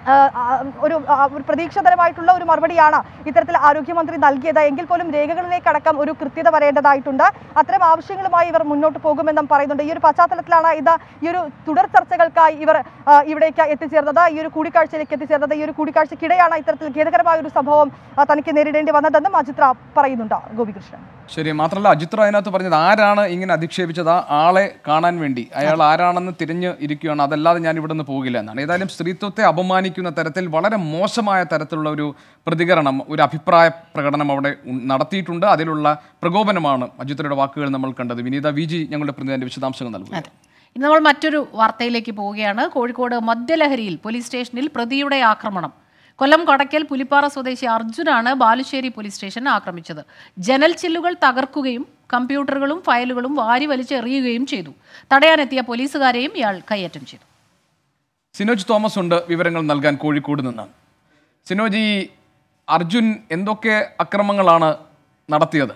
ആ, ആ, ഒരു ആ, ഒരു പ്രതീക്ഷാതരമായിട്ടുള്ള ഒരു മറുപടിയാണ് ഇത്തരത്തിൽ ആരോഗ്യമന്ത്രി നൽകിയത് എങ്കിൽ പോലും രേഖകളിലേക്കടക്കം ഒരു കൃത്യത വരേണ്ടതായിട്ടുണ്ട് അത്തരം ആവശ്യങ്ങളുമായി ഇവർ മുന്നോട്ട് പോകുമെന്നും പറയുന്നുണ്ട് ഈ ഒരു പശ്ചാത്തലത്തിലാണ് ഇത് ഈ ഒരു തുടർ ചർച്ചകൾക്കായി ഇവർ ആ, ഇവിടേക്ക് എത്തിച്ചേർന്നത് ഈ ഒരു കൂടിക്കാഴ്ചയിലേക്ക് എത്തിച്ചേർന്നത് ഈ ഒരു കൂടിക്കാഴ്ചക്കിടെയാണ് ഇത്തരത്തിൽ ഖേദകരമായ ഒരു സംഭവം ആ, തനിക്ക് നേരിടേണ്ടി വന്നതെന്നും അജിത്ര പറയുന്നുണ്ട് ഗോപികൃഷ്ണൻ ശരി മാത്രമല്ല അജിത്ര അതിനകത്ത് പറഞ്ഞത് ആരാണ് ഇങ്ങനെ അധിക്ഷേപിച്ചത് ആ ആളെ കാണാൻ വേണ്ടി അയാൾ ആരാണെന്ന് തിരഞ്ഞ് ഇരിക്കുകയാണ് അതല്ലാതെ ഞാൻ ഇവിടെ നിന്ന് പോകില്ല എന്നാണ് ഏതായാലും സ്ത്രീത്വത്തെ അപമാനിക്കുന്ന തരത്തിൽ വളരെ മോശമായ തരത്തിലുള്ള ഒരു പ്രതികരണം ഒരു അഭിപ്രായ പ്രകടനം അവിടെ ഉ- നടത്തിയിട്ടുണ്ട് അതിലുള്ള പ്രകോപനമാണ് അജിത്രയുടെ വാക്കുകൾ നമ്മൾ കണ്ടത് വിനീത വി ജി ഞങ്ങളുടെ പ്രതിനിധിന്റെ വിശദാംശങ്ങൾ നൽകുക ഇന്ന് നമ്മൾ മറ്റൊരു വാർത്തയിലേക്ക് പോവുകയാണ് കോഴിക്കോട് മദ്യലഹരിയിൽ പോലീസ് സ്റ്റേഷനിൽ പ്രതിയുടെ ആക്രമണം കൊല്ലം കടയ്ക്കൽ പുലിപ്പാറ സ്വദേശി അർജുനാണ് ബാലുശ്ശേരി പോലീസ് സ്റ്റേഷൻ ആക്രമിച്ചത് ജനൽ ചില്ലുകൾ തകർക്കുകയും കമ്പ്യൂട്ടറുകളും ഫയലുകളും വാരി വലിച്ചെറിയുകയും ചെയ്തു തടയാനെത്തിയ പോലീസുകാരെയും ഇയാൾ കൈയേറ്റം ചെയ്തു സിനോജ് തോമസ് ഉണ്ട് വിവരങ്ങൾ നൽകാൻ കോഴിക്കോട് നിന്ന് സിനോജ് ഈ അർജുൻ എന്തൊക്കെ അക്രമങ്ങളാണ് നടത്തിയത്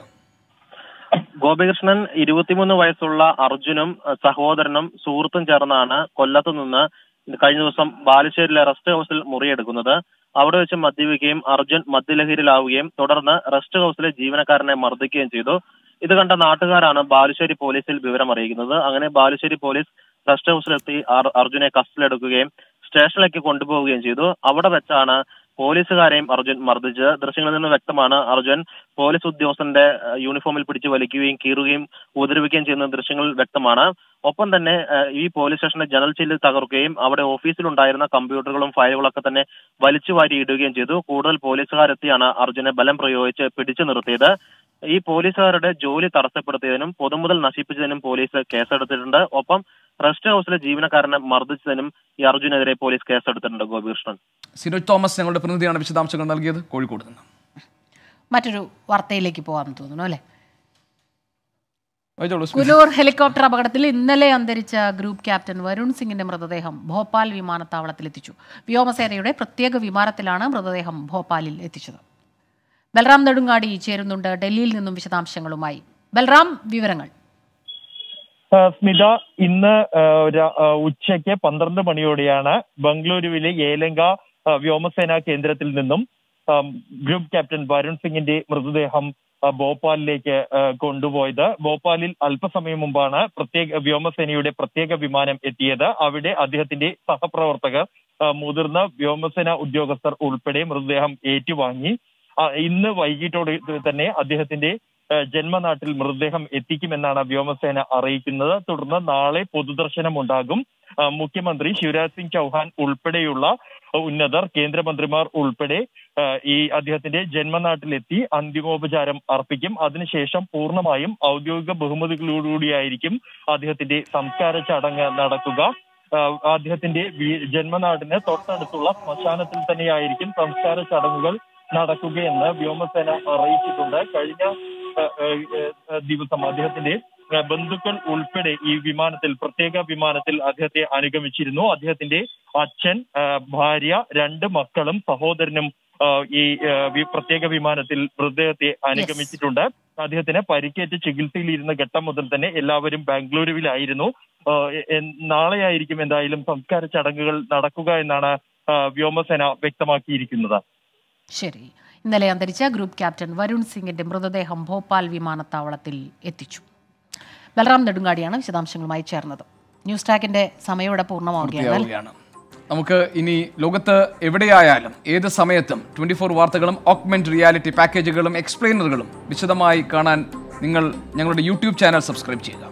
ഗോപികൃഷ്ണൻ ഇരുപത്തിമൂന്ന് വയസ്സുള്ള അർജുനും അഹ് സഹോദരനും സുഹൃത്തും ചേർന്നാണ് കൊല്ലത്ത് നിന്ന് കഴിഞ്ഞ ദിവസം ബാലുശ്ശേരിയിലെ റെസ്റ്റ് ഹൗസിൽ മുറിയെടുക്കുന്നത് അവിടെ വെച്ച് മദ്യപിക്കുകയും അർജുൻ മദ്യലഹരിയിലാവുകയും തുടർന്ന് റെസ്റ്റ് ഹൗസിലെ ജീവനക്കാരനെ മർദ്ദിക്കുകയും ചെയ്തു ഇത് കണ്ട നാട്ടുകാരാണ് ബാലുശ്ശേരി പോലീസിൽ വിവരം അറിയിക്കുന്നത് അങ്ങനെ ബാലുശ്ശേരി പോലീസ് റെസ്റ്റ് ഹൗസിലെത്തി അർ- അർജുനെ കസ്റ്റഡിയിലെടുക്കുകയും സ്റ്റേഷനിലേക്ക് കൊണ്ടുപോവുകയും ചെയ്തു അവിടെ വെച്ചാണ് പോലീസുകാരെയും അർജുൻ മർദ്ദിച്ചത് ദൃശ്യങ്ങളിൽ നിന്ന് വ്യക്തമാണ് അർജുൻ പോലീസ് ഉദ്യോഗസ്ഥന്റെ ഏഹ്, യൂണിഫോമിൽ പിടിച്ച് വലിക്കുകയും കീറുകയും ഉപദ്രവിക്കുകയും ചെയ്യുന്ന ദൃശ്യങ്ങൾ വ്യക്തമാണ് ഒപ്പം തന്നെ ഏഹ്, ഈ പോലീസ് സ്റ്റേഷന്റെ ജനൽ ചില്ല് തകർക്കുകയും അവിടെ ഓഫീസിലുണ്ടായിരുന്ന കമ്പ്യൂട്ടറുകളും ഫയലുകളൊക്കെ തന്നെ വലിച്ചു വാരി ഇടുകയും ചെയ്തു കൂടുതൽ പോലീസുകാരെത്തിയാണ് അർജുനെ ബലം പ്രയോഗിച്ച് പിടിച്ചു നിർത്തിയത് ഈ പോലീസുകാരുടെ ജോലി തടസ്സപ്പെടുത്തിയതിനും പൊതുമുതൽ നശിപ്പിച്ചതിനും പോലീസ് കേസെടുത്തിട്ടുണ്ട് ഒപ്പം റെസ്റ്റ് ഹൗസിലെ ജീവനക്കാരനെ മർദ്ദിച്ചതിനും ഈ അർജുനെതിരെ പോലീസ് കേസെടുത്തിട്ടുണ്ട് ഗോപികൃഷ്ണൻ സിനോജ് തോമസ് ഞങ്ങളുടെ പ്രതിനിധിയാണ് വിശദാംശങ്ങൾ നൽകിയത് കോഴിക്കോട് നിന്ന് മറ്റൊരു വാർത്തയിലേക്ക് പോകാമെന്ന് തോന്നുന്നു അല്ലേ വായിച്ചോളൂ, സ്മിത. കുനൂർ ഹെലികോപ്റ്റർ അപകടത്തിൽ ഇന്നലെ അന്തരിച്ച ഗ്രൂപ്പ് ക്യാപ്റ്റൻ വരുൺ സിംഗിന്റെ മൃതദേഹം ഭോപ്പാൽ വിമാനത്താവളത്തിൽ എത്തിച്ചു വ്യോമസേനയുടെ പ്രത്യേക വിമാനത്തിലാണ് മൃതദേഹം ഭോപ്പാലിൽ എത്തിച്ചത് ബൽറാം നെടുങ്ങാടി ചേരുന്നുണ്ട് ഡൽഹിയിൽ നിന്നും വിശദാംശങ്ങളുമായി ബൽറാം വിവരങ്ങൾ ആ, സ്മിത ഇന്ന് ആ, ര- ആ, ഉച്ചയ്ക്ക് പന്ത്രണ്ട് മണിയോടെയാണ് ബംഗളൂരുവിലെ ഏലങ്ക ആ, വ്യോമസേനാ കേന്ദ്രത്തിൽ നിന്നും ആ, ഗ്രൂപ്പ് ക്യാപ്റ്റൻ വരുൺ സിംഗിന്റെ മൃതദേഹം ആ, ഭോപ്പാലിലേക്ക് ആ, കൊണ്ടുപോയത് ഭോപ്പാലിൽ അല്പസമയം മുമ്പാണ് പ്രത്യേക വ്യോമസേനയുടെ പ്രത്യേക വിമാനം എത്തിയത് അവിടെ അദ്ദേഹത്തിന്റെ സഹപ്രവർത്തകർ ആ, മുതിർന്ന വ്യോമസേന ഉദ്യോഗസ്ഥർ ഉൾപ്പെടെ മൃതദേഹം ഏറ്റുവാങ്ങി ആ, ഇന്ന് വൈകിട്ടോടെ തന്നെ അദ്ദേഹത്തിന്റെ ആ, ജന്മനാട്ടിൽ മൃതദേഹം എത്തിക്കുമെന്നാണ് വ്യോമസേന അറിയിക്കുന്നത് തുടർന്ന് നാളെ പൊതുദർശനം ഉണ്ടാകും ആ, മുഖ്യമന്ത്രി ശിവരാജ് സിംഗ് ചൗഹാൻ ഉൾപ്പെടെയുള്ള ഉന്നതർ കേന്ദ്രമന്ത്രിമാർ ഉൾപ്പെടെ ആ, ഈ അദ്ദേഹത്തിന്റെ ജന്മനാട്ടിലെത്തി അന്തിമോപചാരം അർപ്പിക്കും അതിനുശേഷം പൂർണ്ണമായും ഔദ്യോഗിക ബഹുമതികളോടുകൂടിയായിരിക്കും അദ്ദേഹത്തിന്റെ സംസ്കാര ചടങ്ങ് നടക്കുക ആ, അദ്ദേഹത്തിന്റെ വീ- ജന്മനാടിന് തൊട്ടടുത്തുള്ള ശ്മശാനത്തിൽ തന്നെയായിരിക്കും സംസ്കാര ചടങ്ങുകൾ നടക്കുകയെന്ന് വ്യോമസേന അറിയിച്ചിട്ടുണ്ട് കഴിഞ്ഞ ആ, ആ, ആ, ദിവസം അദ്ദേഹത്തിന്റെ ആ, ബന്ധുക്കൾ ഉൾപ്പെടെ ഈ വിമാനത്തിൽ പ്രത്യേക വിമാനത്തിൽ അദ്ദേഹത്തെ അനുഗമിച്ചിരുന്നു അദ്ദേഹത്തിന്റെ അച്ഛൻ ആ, ഭാര്യ രണ്ട് മക്കളും സഹോദരനും ആ, ഈ ആ, വി- പ്രത്യേക വിമാനത്തിൽ മൃതദേഹത്തെ അനുഗമിച്ചിട്ടുണ്ട് അദ്ദേഹത്തിന് പരിക്കേറ്റ് ചികിത്സയിലിരുന്ന ഘട്ടം മുതൽ തന്നെ എല്ലാവരും ബാംഗ്ലൂരുവിലായിരുന്നു ആ, എ- എ- നാളെയായിരിക്കും എന്തായാലും സംസ്കാര ചടങ്ങുകൾ നടക്കുക എന്നാണ് ആ, വ്യോമസേന വ്യക്തമാക്കിയിരിക്കുന്നത് ശരി ഇന്നലെ അന്തരിച്ച ഗ്രൂപ്പ് ക്യാപ്റ്റൻ വരുൺ സിംഗിന്റെ മൃതദേഹം ഭോപ്പാൽ വിമാനത്താവളത്തിൽ എത്തിച്ചു ബൽറാം നെടുങ്ങാടിയാണ് വിശദാംശങ്ങളുമായി ചേർന്നത് ന്യൂസ് ടാക്കിന്റെ സമയം ഇവിടെ പൂർണ്ണമാവുകയാണ് അല്ലേ? പൂർത്തിയാവുകയാണ് നമുക്ക് ഇനി ലോകത്ത് എവിടെയായാലും ഏത് സമയത്തും ട്വൻറ്റി ഫോർ വാർത്തകളും ഓക്മെന്റ് റിയാലിറ്റി പാക്കേജുകളും എക്സ്പ്ലെയിനറുകളും വിശദമായി കാണാൻ നിങ്ങൾ ഞങ്ങളുടെ യൂട്യൂബ് ചാനൽ സബ്സ്ക്രൈബ് ചെയ്യുക